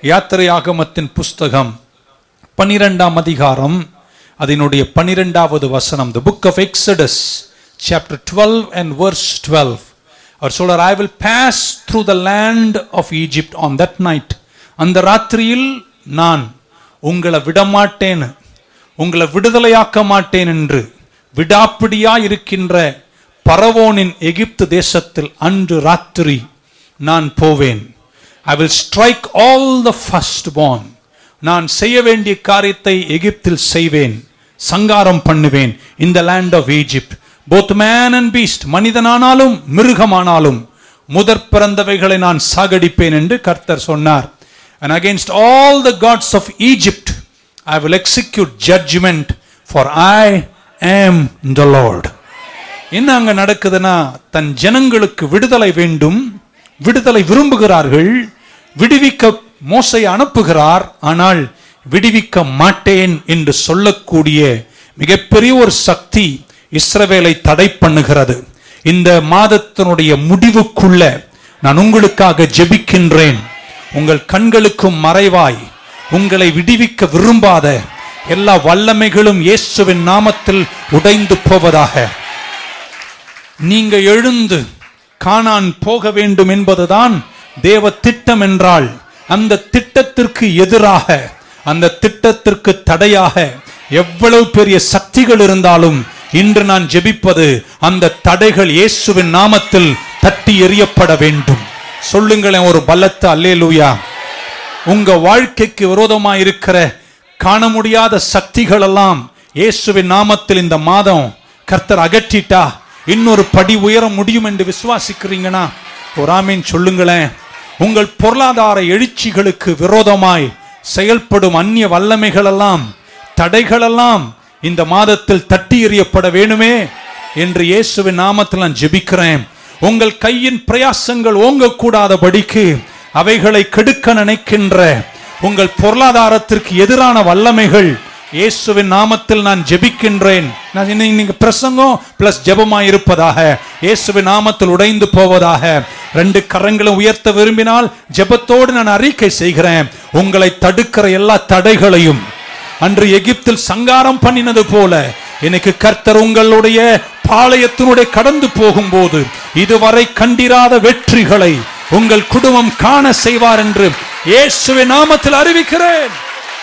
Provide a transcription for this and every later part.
யாத்திரையாகமத்தின் புஸ்தகம் பனிரெண்டாம் அதிகாரம் அதனுடைய பனிரெண்டாவது வசனம் the book of Exodus chapter twelve and verse twelve அவர் சொல்றார் I will pass through the land of Egypt on that night அந்த ராத்திரியில் நான் உங்களை விடமாட்டேன் உங்களை விடுதலையாக்க மாட்டேன் என்று விடாப்பிடியா இருக்கின்ற பரவோனின் எகிப்து தேசத்தில் அன்று ராத்திரி நான் போவேன் I will strike all the first born நான் செய்ய வேண்டிய காரியத்தை எகிப்தில் செய்வேன் சங்காரம் பண்ணுவேன் இந்த land of Egypt both man and beast மனிதனானாலும் மிருகமானாலும் முதற் பிறந்தவைகளை நான் சாகடிப்பேன் என்று கர்த்தர் சொன்னார் and against all the gods of Egypt I will execute judgment for I am the Lord என்ன அங்க நடக்குதுன்னா தன் ஜனங்களுக்கு விடுதலை வேண்டும் விடுதலை விரும்புகிறார்கள் விடுவிக்க மோசை அனுப்புகிறார் ஆனால் விடுவிக்க மாட்டேன் என்று சொல்லக்கூடிய மிகப்பெரிய ஒரு சக்தி இஸ்ரவேலை தடை பண்ணுகிறது இந்த மாதத்தினுடைய முடிவுக்குள்ள நான் உங்களுக்காக ஜெபிக்கின்றேன் உங்கள் கண்களுக்கும் மறைவாய் உங்களை விடுவிக்க விரும்பாத எல்லா வல்லமைகளும் இயேசுவின் நாமத்தில் உடைந்து போவதாக நீங்க எழுந்து காணான் போக வேண்டும் என்பதுதான் தேவ திட்டம் என்றால் அந்த திட்டத்திற்கு எதிராக அந்த திட்டத்திற்கு தடையாக எவ்வளவு பெரிய சக்திகள் இருந்தாலும் இன்று நான் ஜெபிப்பது அந்த தடைகள் இயேசுவின் நாமத்தில் தட்டி எறியப்பட வேண்டும் சொல்லுங்களேன் ஒரு பலத்த அல்லேலூயா உங்க வாழ்க்கைக்கு விரோதமா இருக்கிற காண முடியாத சக்திகள் எல்லாம் இயேசுவின் நாமத்தில் இந்த மாதம் கர்த்தர் அகற்றிட்டா இன்னொரு படி உயர முடியும் என்று விசுவாசிக்கிறீங்கன்னா ஒரு ஆமீன் சொல்லுங்களேன் உங்கள் பொருளாதார எழுச்சிகளுக்கு விரோதமாய் செயல்படும் அந்நிய வல்லமைகள் எல்லாம் தடைகள் எல்லாம் இந்த மாதத்தில் தட்டி எறியப்பட வேணுமே என்று இயேசுவின் நாமத்தில் நான் ஜெபிக்கிறேன் உங்கள் கையின் பிரயாசங்கள் ஓங்கக்கூடாதபடிக்கு அவைகளை கெடுக்க நினைக்கின்ற உங்கள் பொருளாதாரத்திற்கு எதிரான வல்லமைகள் இயேசுவின் நாமத்தில் நான் ஜெபிக்கின்றேன் நான் இன்னைக்கு நீங்க பிரசங்கம் பிளஸ் ஜெபமாய் இருப்பதாக இயேசுவின் நாமத்தில் உடைந்து போவதாக ரெண்டு கரங்களும் உயர்த்த விரும்பினால் ஜெபத்தோடு நான் அறிக்கை செய்கிறேன் உங்களை தடுக்கிற எல்லா தடைகளையும் அன்று எகிப்தில் சங்காரம் பண்ணினது போல எனக்கு கர்த்தர் உங்களுடைய பாளையத்தினுடைய கடந்து போகும்போது இதுவரை கண்டிராத வெற்றிகளை உங்கள் குடும்பம் காண செய்வார் என்று இயேசுவின் நாமத்தில் அறிவிக்கிறேன்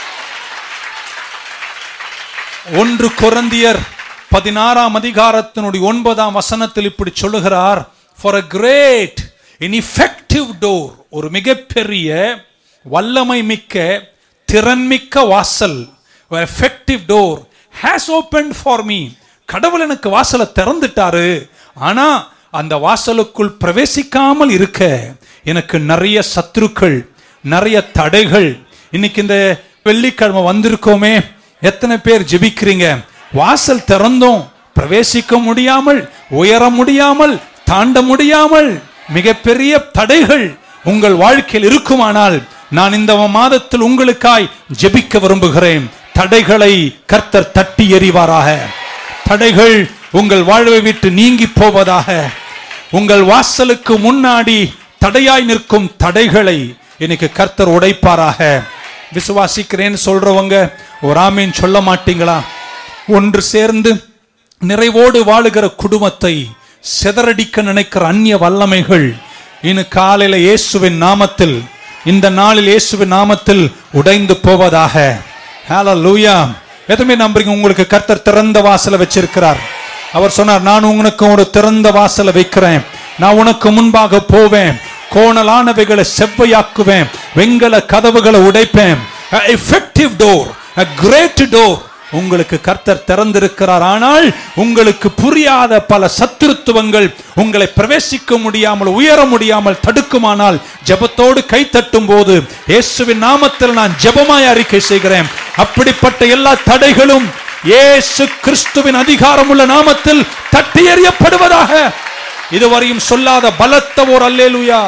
ஒன்று கொரந்தியர் பதினாறாம் அதிகாரத்தினுடைய ஒன்பதாம் வசனத்தில் இப்படி சொல்லுகிறார் for a great in effective door ஒரு மிகப்பெரிய வல்லமை மிக்க திறன்மிக்க வாசல் effective door has open for me கடவுள் எனக்கு வாசலை திறந்துட்டாரு ஆனா அந்த வாசலுக்குள் பிரவேசிக்காமல் இருக்க எனக்கு நிறைய சத்துருக்கள் நிறைய தடைகள் இன்னைக்கு இந்த வெள்ளிக்கிழமை வந்திருக்கோமே எத்தனை பேர் ஜெபிக்கிறீங்க வாசல் திறந்தோம் பிரவேசிக்க முடியாமல் உயர முடியாமல் தாண்ட முடியாமல் மிகப்பெரிய தடைகள் உங்கள் வாழ்க்கையில் இருக்குமானால் நான் இந்த மாதத்தில் உங்களுக்காய் ஜெபிக்க விரும்புகிறேன் தடைகளை கர்த்தர் தட்டி எறிவாராக தடைகள் உங்கள் வாழ்வை விட்டு நீங்கி போவதாக உங்கள் வாசலுக்கு முன்னாடி தடையாய் நிற்கும் தடைகளை இன்னைக்கு கர்த்தர் உடைப்பாராக விசுவாசிக்கிறேன்னு சொல்றவங்க ஒரு ஆமீன் சொல்ல மாட்டீங்களா ஒன்று சேர்ந்து நிறைவோடு வாழுகிற குடும்பத்தை சிதறடிக்க நினைக்கிற அந்நிய வல்லமைகள் இன்னும் காலையில இயேசுவின் நாமத்தில் இந்த நாளில் இயேசுவின் நாமத்தில் உடைந்து போவதாக ஹalleluya எதுவுமே நம்புறீங்க உங்களுக்கு கர்த்தர் திறந்த வாசலை வச்சிருக்கிறார் அவர் சொன்னார் நான் உனக்கு ஒரு திறந்த வாசலை வைக்கிறேன் நான் உனக்கு முன்பாக போவேன் கோணலானவைகளை செவ்வையாக்குவேன் வெங்கல கதவுகளை உடைப்பேன் effective door a great door உங்களுக்கு கர்த்தர் திறந்திருக்கிறார் ஆனால் உங்களுக்கு புரியாத பல சத்துருத்துவங்கள் உங்களை பிரவேசிக்க முடியாமல் உயர முடியாமல் தடுக்குமானால் ஜெபத்தோடு கை தட்டும் போது இயேசுவின் நாமத்தில் நான் ஜெபமாய் அறிக்கை செய்கிறேன் அப்படிப்பட்ட எல்லா தடைகளும் இயேசு கிறிஸ்துவின் அதிகாரமுள்ள நாமத்தில் தட்டி எறியப்படுவதாக இதுவரையும் சொல்லாத பலத்த ஓர் அல்லேலுயா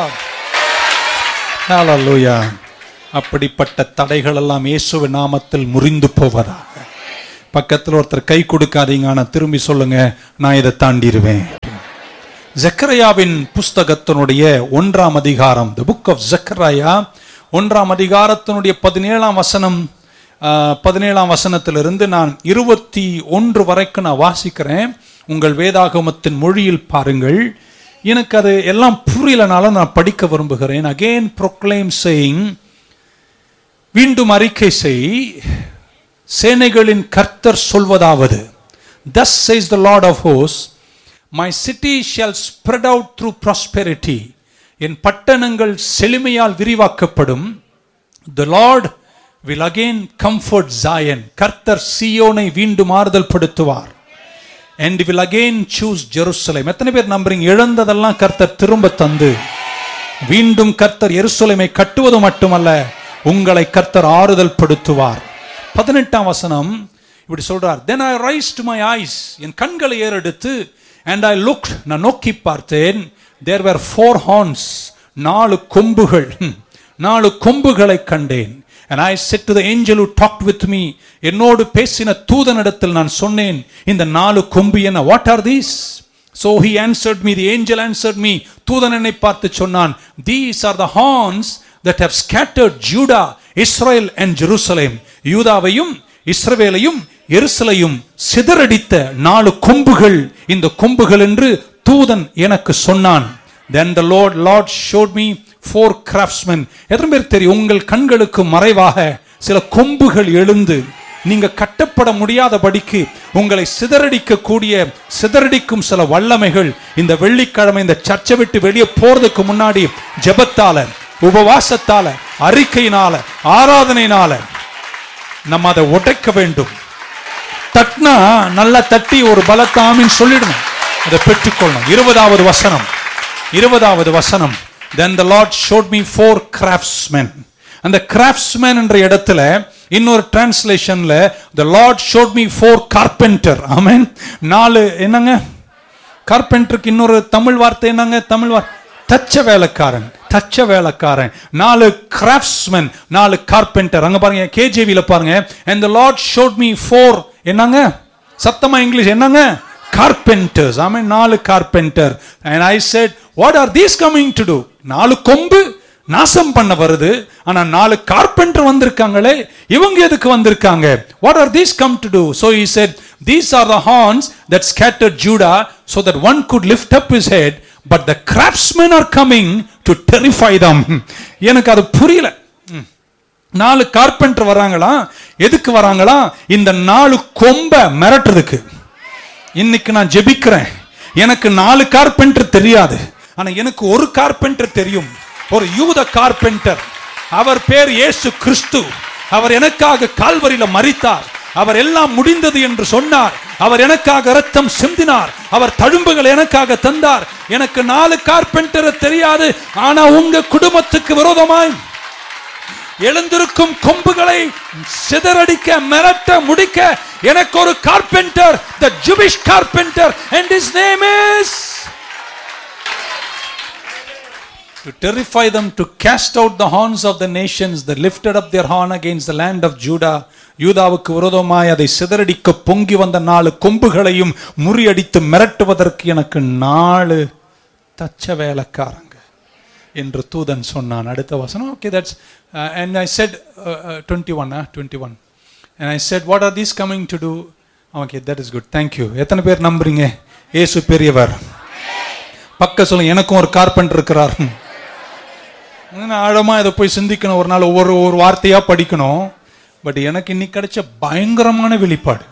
ஹalleluya அப்படிப்பட்ட தடைகள் எல்லாம் இயேசுவின் நாமத்தில் முறிந்து போவதாக பக்கத்தில் ஒருத்தர் கை கொடுக்காதீங்க ஆனா திரும்பி சொல்லுங்க நான் இதை தாண்டிடுவேன் ஜக்கரையாவின் புஸ்தகத்தினுடைய ஒன்றாம் அதிகாரம் த புக் ஆஃப் ஜக்கராயா ஒன்றாம் அதிகாரத்தினுடைய பதினேழாம் வசனம் ஆஹ், பதினேழாம் வசனத்திலிருந்து நான் இருபத்தி ஒன்று வரைக்கும் நான் வாசிக்கிறேன் உங்கள் வேதாகமத்தின் மொழியில் பாருங்கள் எனக்கு அது எல்லாம் புரியலனாலும் நான் படிக்க விரும்புகிறேன் அகெயின் ப்ரொக்ளைம் செய்யிங் மீண்டும் அறிக்கை செய் சேனைகளின் கர்த்தர் சொல்வதாவது thus says the lord of hosts my city shall spread out through prosperity என் பட்டணங்கள் செழுமையால் விரிவாக்கப்படும் the lord will again comfort zion கர்த்தர் சீயோனை மீண்டும் ஆறுதல் படுத்துவார் and will again choose jerusalem எத்தனை பேர் நம்புறீங்க இழந்ததெல்லாம் கர்த்தர் திரும்ப தந்து மீண்டும் கர்த்தர் எருசலேமை கட்டுவது மட்டுமல்ல உங்களை கர்த்தர் ஆறுதல் படுத்துவார் பதினெட்டாம் வசனம் இப்படி சொல்றார் then I rise to my eyes என் கண்களை ஏறெடுத்து அண்ட் ஐ லுக் நான் நோக்கி பார்த்தேன் தேர் வேர் ஃபோர் ஹார்ன்ஸ் நாலு கொம்புகள் ஹம், நாலு கொம்புகளை கண்டேன் and I said to the angel who talked with me என்னோடு பேசின தூதனிடத்தில் நான் சொன்னேன் இந்த நாலு கொம்பு என்ன what are these So he answered me, the angel answered me, தூதன் என்னை பார்த்து சொன்னான் these are the horns that have scattered Judah, Israel and Jerusalem யூதாவையும் இஸ்ரவேலையும் எருசலையும் சிதறடித்த நாலு கொம்புகள் இந்த கொம்புகள் என்று தூதன் எனக்கு சொன்னான் then the lord lord showed me four craftsmen எத்தனை பேர் தெரியும் உங்கள் கண்களுக்கு மறைவாக சில கொம்புகள் எழுந்து நீங்க கட்டப்பட முடியாதபடிக்கு உங்களை சிதறடிக்க கூடிய சிதறடிக்கும் சில வல்லமைகள் இந்த வெள்ளிக்கிழமை இந்த சர்ச்சை விட்டு வெளியே போறதுக்கு முன்னாடி ஜெபத்தால உபவாசத்தால அறிக்கையினால ஆராதனையினால நம்ம அதை உடைக்க வேண்டும் தட்டினா நல்லா தட்டி ஒரு பலத்தாமின்னு சொல்லிடணும் அதை பெற்றுக்கொள்ளணும் இருபதாவது வசனம் இருபதாவது வசனம் then the lord showed me four craftsmen அந்த craftsmen என்ற இடத்துல இன்னொரு டிரான்ஸ்லேஷன்ல the lord showed me four carpenter ஆமென் நாலு என்னங்க கார்பெண்டருக்கு இன்னொரு தமிழ் வார்த்தை என்னங்க தமிழ் வார்த்தை தச்ச வேலைக்காரன் தச்ச வேலைக்காரன் நாலு கிராஃப்ட்ஸ்மேன் நாலு கார்பெண்டர் அங்க பாருங்க கேஜேவில பாருங்க and the lord showed me four என்னங்க சத்தமா இங்கிலீஷ் என்னங்க கார்பெண்டர்ஸ் ஆமே நாலு carpenter and i said what are these coming to do நாலு கொம்பு நாசம் பண்ண வருது ஆனா நாலு கார்பெண்டர் வந்திருக்காங்களே இவங்க எதுக்கு வந்திருக்காங்க what are these come to do so he said these are the horns that scattered judah so that one could lift up his head but the craftsmen are coming to terrify them எனக்கு அது புரியல ம். நாலு carpenter வராங்களா எதுக்கு வராங்களா இந்த நாலு கொம்ப மிரட்டுறதுக்கு இன்னைக்கு நான் ஜெபிக்கிறேன் எனக்கு நாலு கார்பெண்டர் தெரியாது ஆனா எனக்கு ஒரு கார்பெண்டர் தெரியும் ஒரு யூத கார்பெண்டர் அவர் பேர் இயேசு கிறிஸ்து அவர் எனக்காக கால்வரியில மரித்தார் அவர் எல்லாம் முடிந்தது என்று சொன்னார் அவர் எனக்காக ரத்தம் சிந்தினார் அவர் தழும்புகள் எனக்காக தந்தார் எனக்கு நாலு கார்பெண்டர் தெரியாது ஆனா உங்க குடும்பத்துக்கு விரோதமாய் எழுந்திருக்கும் கொம்புகளை சிதறடிக்க மிரட்ட முடிக்க எனக்கு ஒரு கார்பெண்டர் த ஜூபிஷ் carpenter and his name is to terrify them to cast out the horns of the nations that lifted up their horn against the land of Judah யூதாவுக்கு விரோதமாய் அதை சிதறடிக்க பொங்கி வந்த நாலு கொம்புகளையும் முறியடித்து மிரட்டுவதற்கு எனக்கு நாலு தச்ச வேலைக்காரங்க என்று தூதன் சொன்னான் அடுத்த வசனம் okay that's and I said twenty one twenty one and I said what are these coming to do okay that is good thank you எத்தனை பேர் நம்புறீங்க இயேசு பெரியவர் பக்க சொல்லுங்க எனக்கும் ஒரு கார்பெண்டர் இருக்கிறார் நான் ஆழமா இதை போய் சிந்திக்கணும் ஒரு நாள் ஒவ்வொரு ஒரு வார்த்தையா படிக்கணும் பட் எனக்கு இன்னைக்கு கிடைச்ச பயங்கரமான வெளிப்பாடு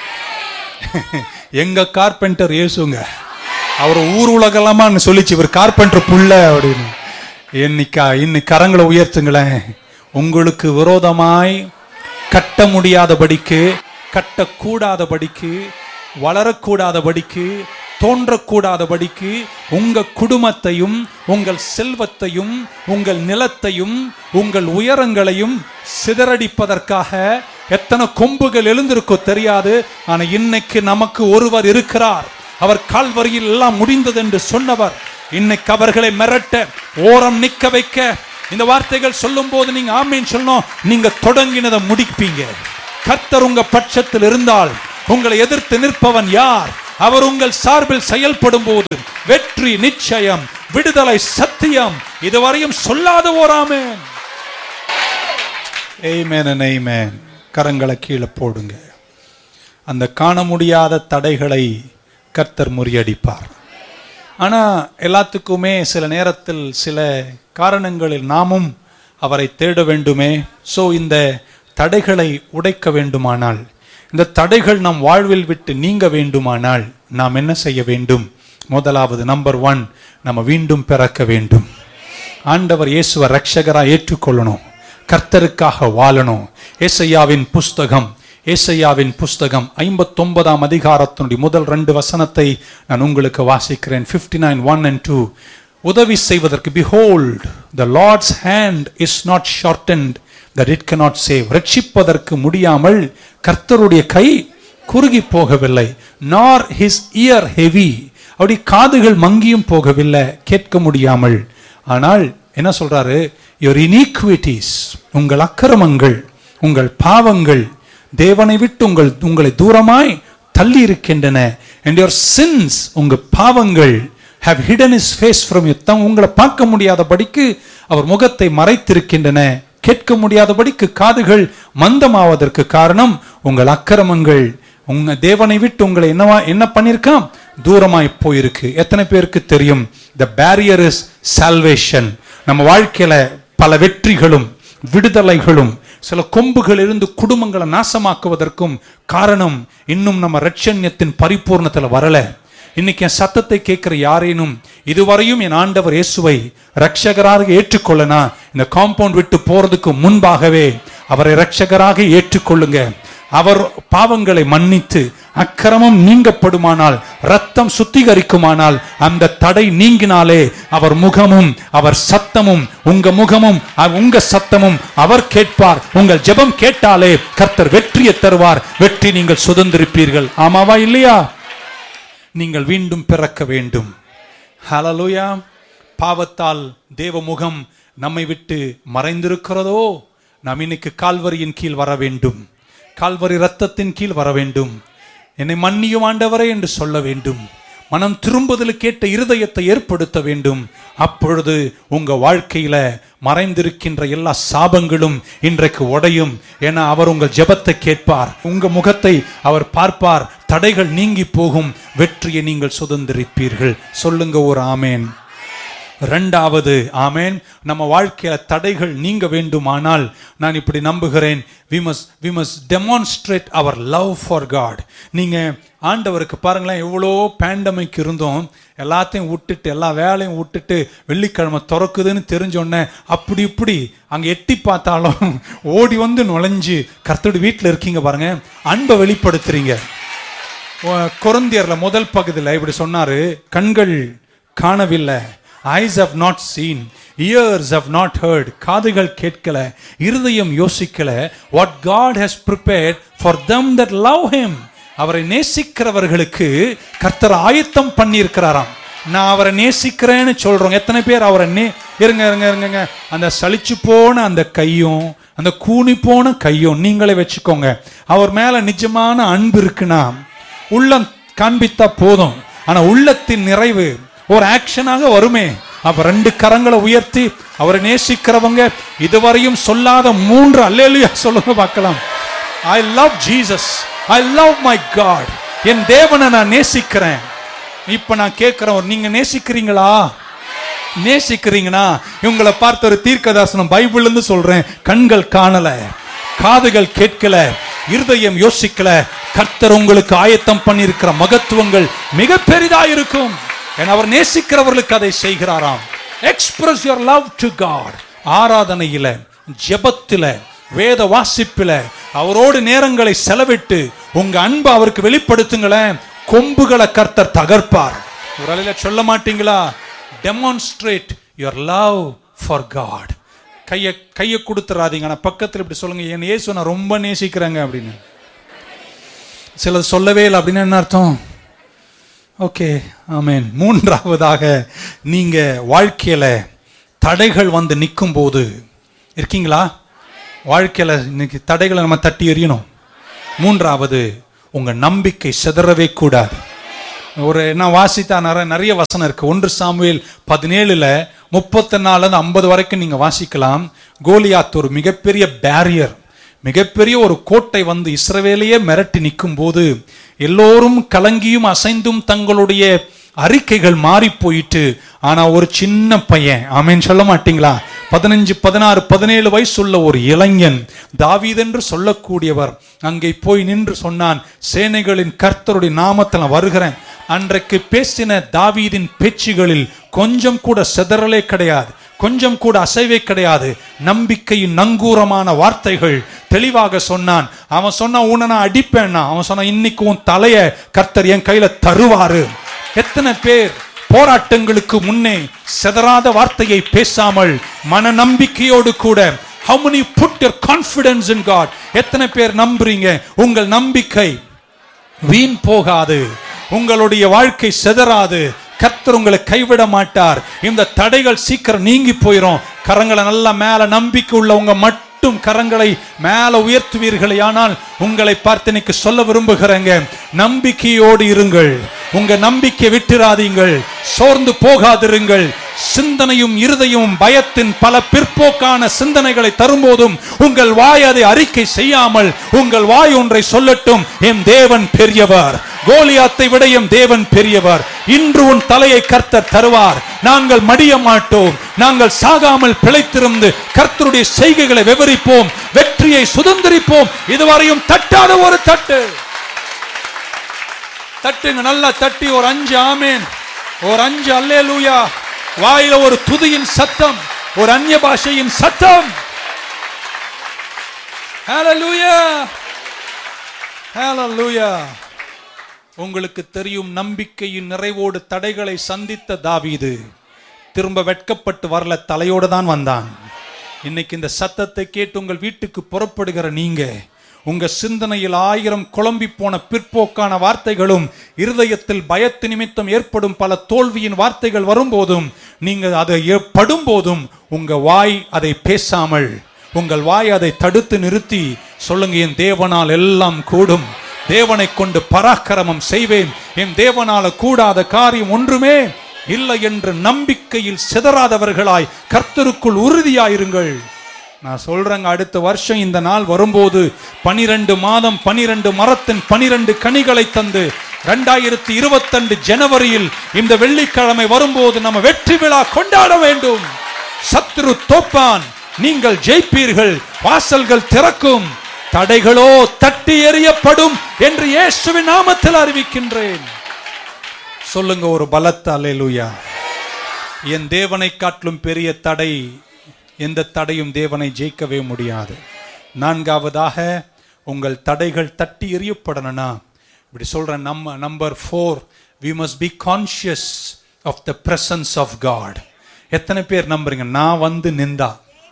எங்க கார்பெண்டர் இயேசுங்க அவர் ஊர் உலகலாமான்னு சொல்லிச்சு இவர் கார்பெண்டர் புள்ள அப்படின்னு இன்னைக்கா இன்னைக்கு கரங்களை உயர்த்துங்களேன் உங்களுக்கு விரோதமாய் கட்ட முடியாதபடிக்கு கட்டக்கூடாதபடிக்கு வளரக்கூடாதபடிக்கு தோன்றக்கூடாதபடிக்கு உங்க குடும்பத்தையும் உங்கள் செல்வத்தையும் உங்கள் நிலத்தையும் உங்கள் உயரங்களையும் சிதறடிப்பதற்காக எத்தனை கொம்புகள் எழுந்திருக்கோ தெரியாது ஆனா இன்னைக்கு நமக்கு ஒருவர் இருக்கிறார் அவர் கால்வரியில் எல்லாம் முடிந்தது என்று சொன்னவர் இன்னைக்கு அவர்களை மிரட்ட ஓரம் நிக்க வைக்க இந்த வார்த்தைகள் சொல்லும் போது நீங்க ஆமீன் சொல்லணும் நீங்க தொடங்கினதை முடிப்பீங்க கர்த்தர் உங்க பட்சத்தில் இருந்தால் உங்களை எதிர்த்து நிற்பவன் யார் அவர் உங்கள் சார்பில் செயல்படும் போது வெற்றி நிச்சயம் விடுதலை சத்தியம் இதுவரையும் சொல்லாத ஓராமேன் Amen and amen. கரங்களை கீழே போடுங்க அந்த காண முடியாத தடைகளை கர்த்தர் முறியடிப்பார் ஆனா எல்லாத்துக்குமே சில நேரத்தில் சில காரணங்களில் நாமும் அவரை தேட வேண்டுமே சோ இந்த தடைகளை உடைக்க வேண்டுமானால் இந்த தடைகள் நம் வாழ்வில் விட்டு நீங்க வேண்டுமானால் நாம் என்ன செய்ய வேண்டும் முதலாவது நம்பர் ஒன் நம்ம மீண்டும் பிறக்க வேண்டும் ஆண்டவர் இயேசுவ ரட்சகரா ஏற்றுக்கொள்ளணும் கர்த்தருக்காக வாழணும் ஏசையாவின் புஸ்தகம் ஏசையாவின் புஸ்தகம் ஐம்பத்தொன்பதாம் அதிகாரத்தினுடைய முதல் ரெண்டு வசனத்தை நான் உங்களுக்கு வாசிக்கிறேன் 59 நைன் ஒன் அண்ட் டூ உதவி செய்வதற்கு behold the Lord's hand is not shortened that it cannot save ரட்சிப்பதற்கு முடியாமல் கர்த்தருடைய கை குறுகி போகவில்லை நார் ஹிஸ் இயர் ஹெவி அப்படி காதுகள் மங்கியும் போகவில்லை கேட்க முடியாமல் ஆனால் என்ன சொல்றாரு your iniquities உங்கள் அக்கிரமங்கள் உங்கள் பாவங்கள் தேவனை விட்டு உங்கள் உங்களை தூரமாய் தள்ளி இருக்கின்றன and your sins உங்க பாவங்கள் have hidden his face from you தம் உங்களை பார்க்க முடியாதபடிக்கு அவர் முகத்தை மறைத்திருக்கின்றன கேட்க முடியாதபடிக்கு காதுகள் மந்தமாவதற்கு காரணம் உங்கள் அக்கிரமங்கள் உங்க தேவனை விட்டு உங்களை என்னவா என்ன பண்ணிருக்காம் தூரமாய் போயிருக்கு எத்தனை பேருக்கு தெரியும் த பேரியர் இஸ் சால்வேஷன் நம்ம வாழ்க்கையில பல வெற்றிகளும் விடுதலைகளும் சில கொம்புகள் இருந்து குடும்பங்களை நாசமாக்குவதற்கும் காரணம் இன்னும் நம்ம ரட்சண்யத்தின் பரிபூர்ணத்துல வரல இன்னைக்கு என் சத்தத்தை கேட்கிற யாரேனும் இதுவரையும் என் ஆண்டவர் இயேசுவை ரட்சகராக ஏற்றுக்கொள்ளனா இந்த காம்பவுண்ட் விட்டு போறதுக்கு முன்பாகவே அவரை ரட்சகராக ஏற்றுக்கொள்ளுங்க அவர் பாவங்களை மன்னித்து அக்கிரமம் நீங்கப்படுமானால் ரத்தம் சுத்திகரிக்குமானால் அந்த தடை நீங்கினாலே அவர் முகமும் அவர் சத்தமும் உங்க முகமும் அ- உங்க சத்தமும் அவர் கேட்பார் உங்கள் ஜெபம் கேட்டாலே கர்த்தர் வெற்றியை தருவார் வெற்றி நீங்கள் சுதந்திரிப்பீர்கள் ஆமாவா இல்லையா நீங்கள் மீண்டும் பிறக்க வேண்டும் ஹalleluya பாவத்தால் தேவ முகம் நம்மை விட்டு மறைந்திருக்கிறதோ நாம் இன்னைக்கு கால்வரியின் கீழ் வர வேண்டும் கால்வரி ரத்தத்தின் கீழ் வர வேண்டும் என்னை மன்னியும் ஆண்டவரே என்று சொல்ல வேண்டும் மனம் திரும்புதலுக்கு கேட்ட இருதயத்தை ஏற்படுத்த வேண்டும் அப்பொழுது உங்க வாழ்க்கையில மறைந்திருக்கின்ற எல்லா சாபங்களும் இன்றைக்கு உடையும் என அவர் உங்கள் ஜெபத்தை கேட்பார் உங்க முகத்தை அவர் பார்ப்பார் தடைகள் நீங்கி போகும் வெற்றியை நீங்கள் சுதந்திரிப்பீர்கள் சொல்லுங்க ஒரு ஆமேன் ரெண்டாவது ஆமேன் நம்ம வாழ்க்கையில தடைகள் நீங்க வேண்டுமானால் நான் இப்படி நம்புகிறேன் we must we must demonstrate our love for god நீங்க ஆண்டவருக்கு பாருங்களேன் எவ்வளோ பேண்டமிக் இருந்தோம் எல்லாத்தையும் விட்டுட்டு எல்லா வேலையும் விட்டுட்டு வெள்ளிக்கிழமை திறக்குதுன்னு தெரிஞ்சோடனே அப்படி இப்படி அங்க எட்டி பார்த்தாலும் ஓடி வந்து நுழைஞ்சு கர்த்தருடைய வீட்டில் இருக்கீங்க பாருங்க அன்பை வெளிப்படுத்துறீங்க கொருந்தியர்ல முதல் பகுதியில் இப்படி சொன்னாரு கண்கள் காணவில்லை eyes have not seen ears have not heard காதுகள் கேட்கல இருதயம் யோசிக்கல what God has prepared for them that love him அவரை நேசிக்கிறவர்களுக்கு கர்த்தர் ஆயத்தம் பண்ணியிருக்கிறாராம் நான் அவரை நேசிக்கிறேன்னு சொல்றோம் எத்தனை பேர் அவரை நே இருங்க இருங்க இருங்க அந்த சலிச்சு போன அந்த கையும் அந்த கூனி போன கையும் நீங்களே வச்சுக்கோங்க அவர் மேல நிஜமான அன்பு இருக்குன்னா உள்ளம் காண்பித்தா போதும் ஆனா உள்ளத்தின் நிறைவு ஒரு ஆக்ஷனாக வருமே அப்ப ரெண்டு கரங்களை உயர்த்தி அவரை நேசிக்கிறவங்க இதுவரையும் சொல்லாத மூன்று அல்லேலுயா சொல்லுங்க பார்க்கலாம் I love Jesus I love my God என் தேவனை நான் நேசிக்கிறேன் இப்ப நான் கேட்கிறேன் நீங்க நேசிக்கிறீங்களா நேசிக்கிறீங்கன்னா இவங்களை பார்த்த ஒரு தீர்க்கதாசனம் பைபிள்ல இருந்து சொல்றேன் கண்கள் காணல காதுகள் கேட்கல இருதயம் யோசிக்கல கர்த்தர் உங்களுக்கு ஆயத்தம் பண்ணியிருக்கிற மகத்துவங்கள் மிக பெரிதா இருக்கும் ஏன்னா அவர் நேசிக்கிறவர்களுக்கு அதை செய்கிறாராம் express your love to God ஆராதனையில ஜெபத்தில வேத வாசிப்பில அவரோடு நேரங்களை செலவிட்டு உங்க அன்பை அவருக்கு வெளிப்படுத்துங்களேன் கொம்புகளை கர்த்தர் தகர்ப்பார் ஒரு அலையில சொல்ல மாட்டீங்களா demonstrate your love for God கையை கையை கொடுத்துறாதீங்க ஆனா பக்கத்தில் இப்படி சொல்லுங்க என் இயேசு நான் ரொம்ப நேசிக்கிறேங்க அப்படின்னு சிலர் சொல்லவே இல்லை அப்படின்னு என்ன அர்த்தம் ஓகே ஆமேன் மூன்றாவதாக நீங்க வாழ்க்கையில தடைகள் வந்து நிற்கும் போது இருக்கீங்களா வாழ்க்கையில இன்னைக்கு தடைகளை நம்ம தட்டி எறியணும் மூன்றாவது உங்க நம்பிக்கை சிதறவே கூடாது ஒரு என்ன வாசித்தா நிறைய நிறைய வசனம் இருக்கு ஒன்று சாமுவேல் பதினேழுல முப்பத்தி நாலுலேருந்து ஐம்பது வரைக்கும் நீங்க வாசிக்கலாம் கோலியாத் ஒரு மிகப்பெரிய பேரியர் மிகப்பெரிய ஒரு கோட்டை வந்து இஸ்ரவேலையே மிரட்டி நிற்கும் போது எல்லோரும் கலங்கியும் அசைந்தும் தங்களுடைய அறிக்கைகள் மாறி போயிட்டு ஆனா ஒரு சின்ன பையன் ஆமேன் சொல்ல மாட்டீங்களா பதினஞ்சு பதினாறு பதினேழு வயசுள்ள ஒரு இளைஞன் தாவீதென்று சொல்லக்கூடியவர் அங்கே போய் நின்று சொன்னான் சேனைகளின் கர்த்தருடைய நாமத்தில் நான் வருகிறேன் அன்றைக்கு பேசின தாவீதின் பேச்சுகளில் கொஞ்சம் கூட சிதறலே கிடையாது கொஞ்சம் கூட அசைவே கிடையாது நம்பிக்கையின் நங்கூரமான வார்த்தைகள் தெளிவாக சொன்னான் அவன் சொன்னா உன்னை நான் அடிப்பேன்னா அவன் சொன்னான் இன்னைக்கு உன் தலைய கர்த்தர் என் கையில தருவாரு எத்தனை பேர் போராட்டங்களுக்கு முன்னே சிதறாத வார்த்தையை பேசாமல் மன நம்பிக்கையோடு கூட how many put your confidence in God எத்தனை பேர் நம்புறீங்க உங்கள் நம்பிக்கை வீண் போகாது உங்களுடைய வாழ்க்கை சிதறாது கர்த்தர் உங்களை கைவிட மாட்டார் இந்த தடைகள் சீக்கிரம் நீங்கி போயிடும் கரங்களை நல்லா மேல நம்பிக்கை உள்ளவங்க மட்டும் கரங்களை மேல உயர்த்துவீர்களே ஆனால் உங்களை பார்த்து இன்னைக்கு சொல்ல விரும்புகிறேங்க நம்பிக்கையோடு இருங்கள் உங்க நம்பிக்கை விட்டுறாதீங்கள் சோர்ந்து போகாதிருங்கள் சிந்தனையும் இருதையும் பயத்தின் பல பிற்போக்கான சிந்தனைகளை தரும்போதும் உங்கள் வாய் அதை அறிக்கை செய்யாமல் உங்கள் வாய் ஒன்றை சொல்லட்டும் என் தேவன் பெரியவர் கோலியாத்தை விட எம் தேவன் பெரியவர் இன்று உன் தலையை கர்த்தர் தருவார் நாங்கள் மடிய மாட்டோம் நாங்கள் சாகாமல் பிழைத்திருந்து கர்த்தருடைய செய்கைகளை விவரிப்போம் வெற்றியை சுதந்திரிப்போம் இதுவரையும் தட்டாத ஒரு தட்டு தட்டுங்க நல்லா தட்டி ஒரு அஞ்சு ஆமேன் ஒரு அஞ்சு அல்லேலூயா வாயில ஒரு துதியின் சத்தம் ஒரு அந்நிய பாஷையின் சத்தம் ஹalleluya ஹalleluya உங்களுக்கு தெரியும் நம்பிக்கையின் நிறைவோடு தடைகளை சந்தித்த தாவீது திரும்ப வெட்கப்பட்டு வரல தலையோடு தான் வந்தான் இன்னைக்கு இந்த சத்தத்தை கேட்டு உங்கள் வீட்டுக்கு புறப்படுகிற நீங்க உங்க சிந்தனையில் ஆயிரம் குழம்பி போன பிற்போக்கான வார்த்தைகளும் இருதயத்தில் பயத்து நிமித்தம் ஏற்படும் பல தோல்வியின் வார்த்தைகள் வரும்போதும் நீங்க அதை ஏ- படும்போதும் உங்க வாய் அதை பேசாமல் உங்கள் வாய் அதை தடுத்து நிறுத்தி சொல்லுங்க என் தேவனால் எல்லாம் கூடும் தேவனை கொண்டு பராக்கிரமம் செய்வேன் என் தேவனால கூடாத காரியம் ஒன்றுமே இல்லை என்று நம்பிக்கையில் சிதறாதவர்களாய் கர்த்தருக்குள் உறுதியாயிருங்கள் நான் சொல்றேங்க அடுத்த வருஷம் இந்த நாள் வரும்போது பனிரெண்டு மாதம் பனிரெண்டு மரத்தின் பனிரெண்டு கனிகளை தந்து ரெண்டாயிரத்தி இருபத்தண்டு ஜனவரியில் இந்த வெள்ளிக்கிழமை வரும்போது நம்ம வெற்றி விழா கொண்டாட வேண்டும் சத்துரு தோப்பான் நீங்கள் ஜெயிப்பீர்கள் வாசல்கள் திறக்கும் தடைகளோ தட்டி எறியப்படும் என்று இயேசுவின் நாமத்தில் அறிவிக்கின்றேன் சொல்லுங்க ஒரு பலத்த அல்லேலூயா என் தேவனை காட்டிலும் பெரிய தடை எந்த தடையும் தேவனை ஜெயிக்கவே முடியாது நான்காவதாக உங்கள் தடைகள் தட்டி எறியப்படணும்னா இப்படி சொல்றேன் நம்ம number four we must be conscious of the presence of God எத்தனை பேர் நம்புறீங்க நான் வந்து நின்றா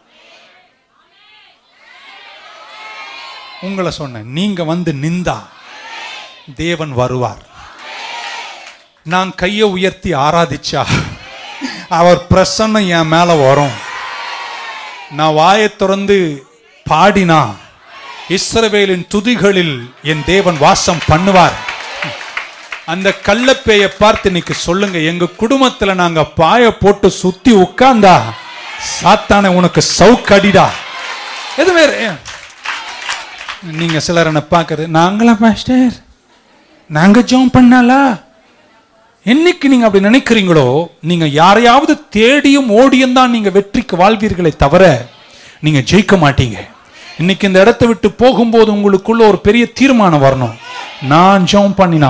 உங்களை சொன்னேன் நீங்க வந்து நின்றா தேவன் வருவார் நான் கையை உயர்த்தி ஆராதிச்சா அவர் பிரசன்னம் என் மேல வரும் நான் வாயை திறந்து பாடினா இஸ்ரவேலின் துதிகளில் என் தேவன் வாசம் பண்ணுவார் அந்த கள்ளப்பேயை பார்த்து இன்னைக்கு சொல்லுங்க எங்க குடும்பத்துல நாங்க பாய போட்டு சுத்தி உட்கார்ந்தா சாத்தானே உனக்கு சவுக்கடிடா எது வேற நீங்க சிலர் என்ன பார்க்கறது நாங்களா பாஸ்டர் நாங்க ஜோம் பண்ணாலா என்னைக்கு நீங்க அப்படி நினைக்கிறீங்களோ நீங்க யாரையாவது தேடியும் ஓடியும் தான் நீங்க வெற்றிக்கு வாழ்வீர்களே தவிர நீங்க ஜெயிக்க மாட்டீங்க இன்னைக்கு இந்த இடத்தை விட்டு போகும்போது உங்களுக்குள்ள ஒரு பெரிய தீர்மானம் வரணும் நான் ஜெபம் பண்ணினா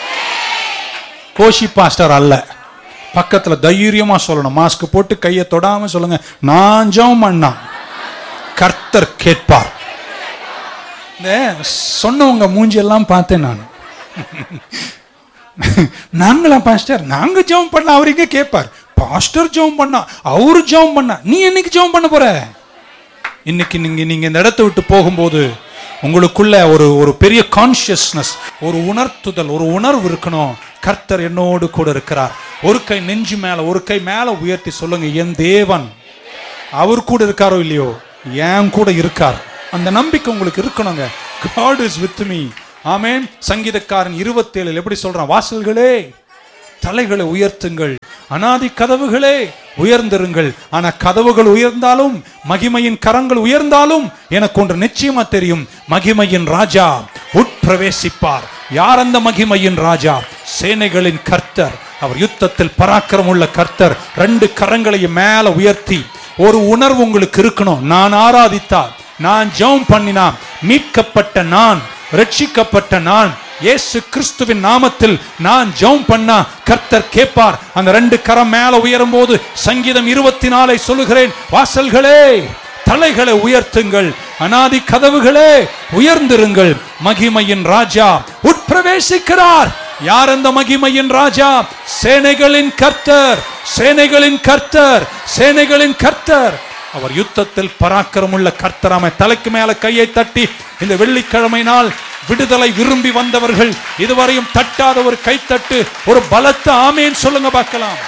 கோஷி பாஸ்டர் அல்ல பக்கத்துல தைரியமா சொல்லணும் மாஸ்க் போட்டு கையை தொடாம சொல்லுங்க நான் ஜெபம் பண்ணா கர்த்தர் கேட்பார் இந்த சொன்னவங்க மூஞ்சி பார்த்தேன் நான் நாங்களா பாஸ்டர் நாங்க ஜெபம் பண்ண அவர் எங்க கேட்பார் பாஸ்டர் ஜெபம் பண்ணா அவரு ஜெபம் பண்ணா நீ என்னைக்கு ஜெபம் பண்ண போற இன்னைக்கு நீங்க நீங்க இந்த இடத்தை விட்டு போகும்போது உங்களுக்குள்ள ஒரு ஒரு பெரிய கான்சியஸ்னஸ் ஒரு உணர்த்துதல் ஒரு உணர்வு இருக்கணும் கர்த்தர் என்னோடு கூட இருக்கிறார் ஒரு கை நெஞ்சு மேல ஒரு கை மேல உயர்த்தி சொல்லுங்க என் தேவன் அவர் கூட இருக்காரோ இல்லையோ என் கூட இருக்கார் அந்த நம்பிக்கை உங்களுக்கு இருக்கணுங்க God is with me amen சங்கீதக்காரன் இருபத்தேழில் எப்படி சொல்றான் வாசல்களே தலைகளை உயர்த்துங்கள் அனாதி கதவுகளே உயர்ந்திருங்கள் ஆனா கதவுகள் உயர்ந்தாலும் மகிமையின் கரங்கள் உயர்ந்தாலும் எனக்கு ஒன்று நிச்சயமா தெரியும் மகிமையின் ராஜா உட்பிரவேசிப்பார் யார் அந்த மகிமையின் ராஜா சேனைகளின் கர்த்தர் அவர் யுத்தத்தில் பராக்கிரம் உள்ள கர்த்தர் ரெண்டு கரங்களையும் மேல உயர்த்தி ஒரு உணர்வு உங்களுக்கு இருக்கணும் நான் ஆராதித்தார் நான் ஜெபம் பண்ணினா மீட்கப்பட்ட நான் ரட்சிக்கப்பட்ட நான் இயேசு கிறிஸ்துவின் நாமத்தில் நான் ஜெபம் பண்ணா கர்த்தர் கேட்பார் அந்த ரெண்டு கரம் மேல உயரும் போது சங்கீதம் இருபத்தி நாலை சொல்லுகிறேன் வாசல்களே தலைகளை உயர்த்துங்கள் அனாதி கதவுகளே உயர்ந்திருங்கள் மகிமையின் ராஜா உட்பிரவேசிக்கிறார் யார் அந்த மகிமையின் ராஜா சேனைகளின் கர்த்தர் சேனைகளின் கர்த்தர் சேனைகளின் கர்த்தர் அவர் யுத்தத்தில் பராக்கிரமுள்ள கர்த்தராம தலைக்கு மேல கையை தட்டி இந்த வெள்ளிக்கிழமை நாள் விடுதலை விரும்பி வந்தவர்கள் இதுவரையும் தட்டாத ஒரு கைத்தட்டு ஒரு பலத்த ஆமேன்னு சொல்லுங்க பார்க்கலாம்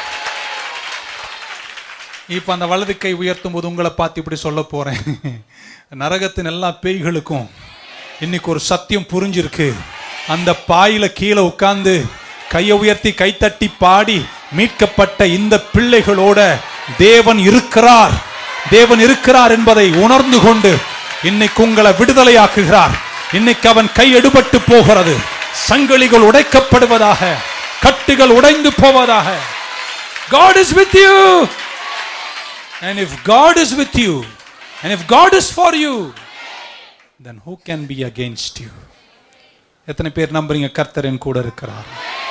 இப்ப அந்த வலது கை உயர்த்தும் போது உங்களை பார்த்து இப்படி சொல்ல போறேன் நரகத்தின் எல்லா பேய்களுக்கும் இன்னைக்கு ஒரு சத்தியம் புரிஞ்சிருக்கு அந்த பாயில கீழே உட்கார்ந்து கையை உயர்த்தி கைத்தட்டி பாடி மீட்கப்பட்ட இந்த பிள்ளைகளோட தேவன் இருக்கிறார் தேவன் இருக்கிறார் என்பதை உணர்ந்து கொண்டு இன்னைக்கு உங்களை விடுதலையாக்குகிறார் இன்னைக்கு அவன் கை எடுபட்டு போகிறது சங்கிலிகள் உடைக்கப்படுவதாக கட்டுகள் உடைந்து போவதாக God is with you and if God is with you and if God is for you then who can be against you எத்தனை பேர் நம்புறீங்க கர்த்தர் என் கூட இருக்கிறார்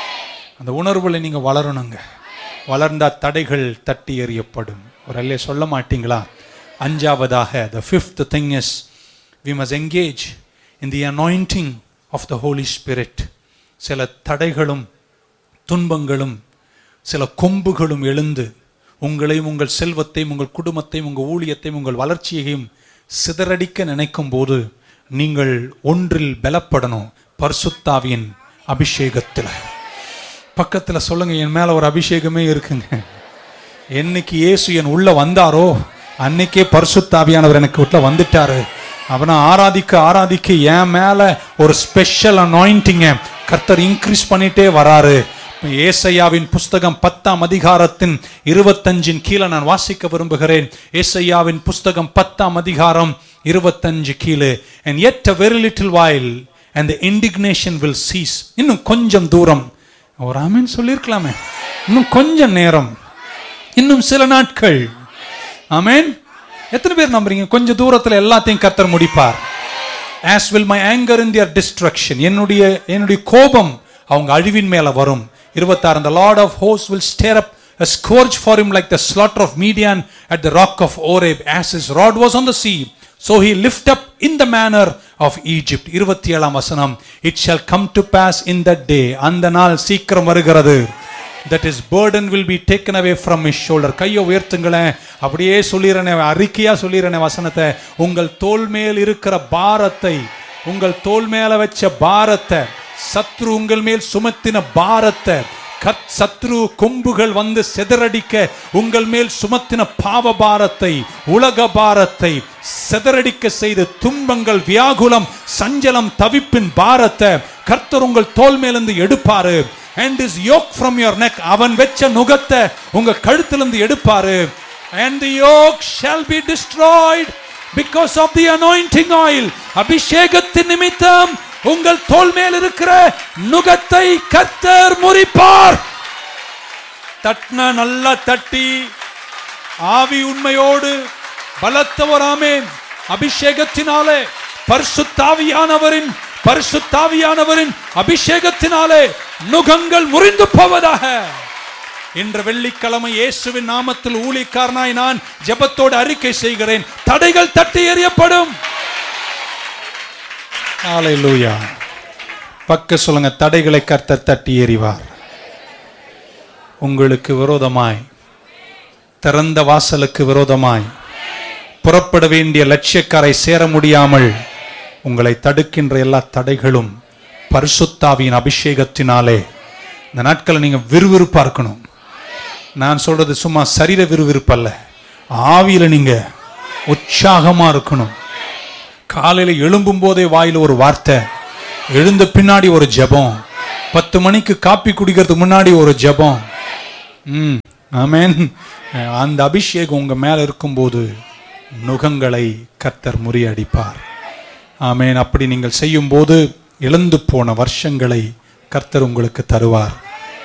அந்த உணர்வுல நீங்க வளரணுங்க வளர்ந்தா தடைகள் தட்டி எறியப்படும் ஒரு அல்லே சொல்ல மாட்டீங்களா அஞ்சாவதாக the fifth thing is we must engage in the anointing of the holy spirit சில தடைகளும் துன்பங்களும் சில கொம்புகளும் எழுந்து உங்களையும் உங்கள் செல்வத்தையும் உங்கள் குடும்பத்தையும் உங்கள் ஊழியத்தையும் உங்கள் வளர்ச்சியையும் சிதறடிக்க நினைக்கும் போது நீங்கள் ஒன்றில் பலப்படணும் பரிசுத்தாவியின் அபிஷேகத்தில் பக்கத்தில் சொல்லுங்க என் மேல ஒரு அபிஷேகமே இருக்குங்க என்னைக்கு இயேசு என் உள்ள வந்தாரோ அன்னைக்கே பரிசுத்தாவியானவர் எனக்கு உள்ள வந்துட்டாரு அவனை ஆராதிக்க ஆராதிக்க என் மேல ஒரு ஸ்பெஷல் அனாயிண்டிங்க கர்த்தர் இன்க்ரீஸ் பண்ணிட்டே வராரு ஏசையாவின் புஸ்தகம் பத்தாம் அதிகாரத்தின் இருபத்தஞ்சின் கீழே நான் வாசிக்க விரும்புகிறேன் ஏசையாவின் புஸ்தகம் பத்தாம் அதிகாரம் இருபத்தஞ்சு கீழே and yet a very little while and the indignation will cease இன்னும் கொஞ்சம் தூரம் ஒரு ஆமீன் சொல்லியிருக்கலாமே இன்னும் கொஞ்சம் நேரம் இன்னும் சில நாட்கள் ஆமென் எத்தனை பேர் நம்புறீங்க கொஞ்சம் தூரத்துல எல்லாத்தையும் கர்த்தர் முடிப்பார் as will my anger in their destruction என்னுடைய என்னுடைய கோபம் அவங்க அழிவின் மேல வரும் இருபத்தாறு the lord of hosts will stir up a scourge for him like the slaughter of Midian at the rock of Oreb as his rod was on the sea so he lift up in the manner of Egypt இருபத்தி ஏழாம் வசனம் it shall come to pass in that day அந்த நாள் சீக்கிரம் வருகிறது that his burden will be taken away from his shoulder கையை உயர்த்துங்களேன் அப்படியே சொல்லிடுறேனே அறிக்கையா சொல்லிடுறேனே வசனத்தை உங்கள் தோல் மேல் இருக்கிற பாரத்தை உங்கள் தோல் மேல வச்ச பாரத்தை சத்ரு உங்கள் மேல் சுமத்தின பாரத்தை கத் சத்ரு கொம்புகள் வந்து செதறடிக்க உங்கள் மேல் சுமத்தின பாவ பாரத்தை உலக பாரத்தை செதறடிக்க செய்த துன்பங்கள் வியாகுலம் சஞ்சலம் தவிப்பின் பாரத்தை கர்த்தர் உங்கள் தோல் மேலிருந்து எடுப்பாரு and his yoke from your neck அவன் வெச்ச நுகத்தை உங்க கழுத்திலிருந்து எடுப்பாரு and the yoke shall be destroyed because of the anointing oil அபிஷேகத்தின் நிமித்தம் உங்கள் தோல் மேல் இருக்கிற நுகத்தை கர்த்தர் முறிப்பார் தட்டின நல்லா தட்டி ஆவி உண்மையோடு பலத்தவராமே அபிஷேகத்தினாலே பரிசுத்தாவியானவரின் பரிசுத்தாவியானவரின் அபிஷேகத்தினாலே நுகங்கள் முறிந்து போவதாக இன்று வெள்ளிக்கிழமை இயேசுவின் நாமத்தில் ஊழியக்காரனாய் நான் ஜெபத்தோடு அறிக்கை செய்கிறேன் தடைகள் தட்டி எறியப்படும் ஹalleluya பக்க சொல்லுங்க தடைகளை கர்த்தர் தட்டி எறிவார் உங்களுக்கு விரோதமாய் திறந்த வாசலுக்கு விரோதமாய் புறப்பட வேண்டிய லட்சியக்காரை சேர முடியாமல் உங்களை தடுக்கின்ற எல்லா தடைகளும் பரிசுத்தாவியின் அபிஷேகத்தினாலே இந்த நாட்களை நீங்க விறுவிறுப்பா இருக்கணும் நான் சொல்றது சும்மா சரீர விறுவிறுப்பல்ல ஆவியில நீங்க உற்சாகமா இருக்கணும் காலையில எழும்பும் போதே வாயில ஒரு வார்த்தை எழுந்த பின்னாடி ஒரு ஜெபம் பத்து மணிக்கு காப்பி குடிக்கிறதுக்கு முன்னாடி ஒரு ஜெபம் ம் ஆமென் அந்த அபிஷேகம் உங்க மேல இருக்கும்போது நுகங்களை கர்த்தர் முறியடிப்பார் ஆமென் அப்படி நீங்கள் செய்யும்போது இழந்து போன வருஷங்களை கர்த்தர் உங்களுக்கு தருவார்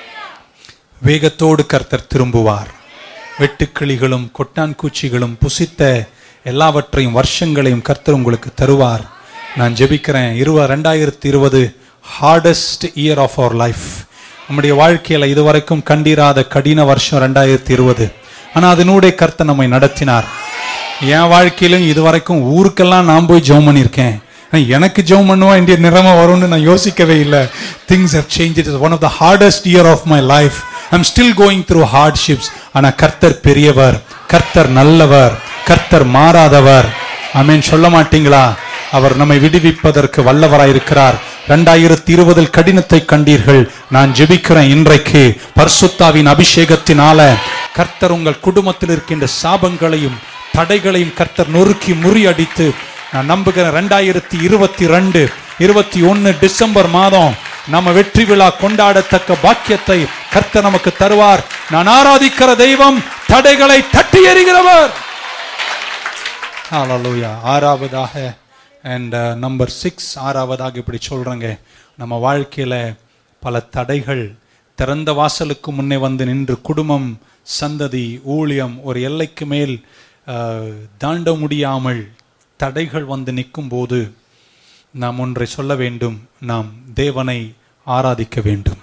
வேகத்தோடு கர்த்தர் திரும்புவார் வெட்டுக்கிளிகளும் கொட்டான்கூச்சிகளும் புசித்த எல்லாவற்றையும் வருஷங்களையும் கர்த்தர் உங்களுக்கு தருவார் நான் ஜெபிக்கிறேன் இருவ ரெண்டாயிரத்தி இருபது hardest year of our life நம்முடைய வாழ்க்கையில இதுவரைக்கும் கண்டிராத கடின வருஷம் ரெண்டாயிரத்தி இருபது ஆனா அதனூடே கர்த்தர் நம்மை நடத்தினார் என் வாழ்க்கையிலும் இதுவரைக்கும் ஊருக்கெல்லாம் நான் போய் ஜெபம் பண்ணியிருக்கேன் ஆனா எனக்கு ஜெபம் பண்ணுவா இந்திய நிறம வரும்னு நான் யோசிக்கவே இல்லை things how change it is one of the hardest year of my life I'm still going through hardships ஆனா கர்த்தர் பெரியவர் கர்த்தர் நல்லவர் கர்த்தர் மாறாதவர் ஆமென் சொல்ல மாட்டீங்களா அவர் நம்மை விடுவிப்பதற்கு வல்லவராயிருக்கிறார் ரெண்டாயிரத்தி இருபதில் கடினத்தை கண்டீர்கள் நான் ஜெபிக்கிறேன் இன்றைக்கு பர்சுத்தாவின் அபிஷேகத்தினால கர்த்தர் உங்கள் குடும்பத்தில் இருக்கின்ற சாபங்களையும் தடைகளையும் கர்த்தர் நொறுக்கி முறியடித்து நான் நம்புகிறேன் ரெண்டாயிரத்தி இருபத்தி ரெண்டு இருபத்தி ஒன்னு டிசம்பர் மாதம் நம்ம வெற்றி விழா கொண்டாடத்தக்க பாக்கியத்தை கர்த்தர் நமக்கு தருவார் நான் ஆராதிக்கிற தெய்வம் தடைகளை தட்டி எறிகிறவர் ஹalleluya ஆறாவதாக அண்ட் நம்பர் சிக்ஸ் ஆறாவதாக இப்படி சொல்றேங்க நம்ம வாழ்க்கையில பல தடைகள் திறந்த வாசலுக்கு முன்னே வந்து நின்று குடும்பம் சந்ததி ஊழியம் ஒரு எல்லைக்கு மேல் அஹ், தாண்ட முடியாமல் தடைகள் வந்து நிற்கும் போது நாம் ஒன்றை சொல்ல வேண்டும் நாம் தேவனை ஆராதிக்க வேண்டும்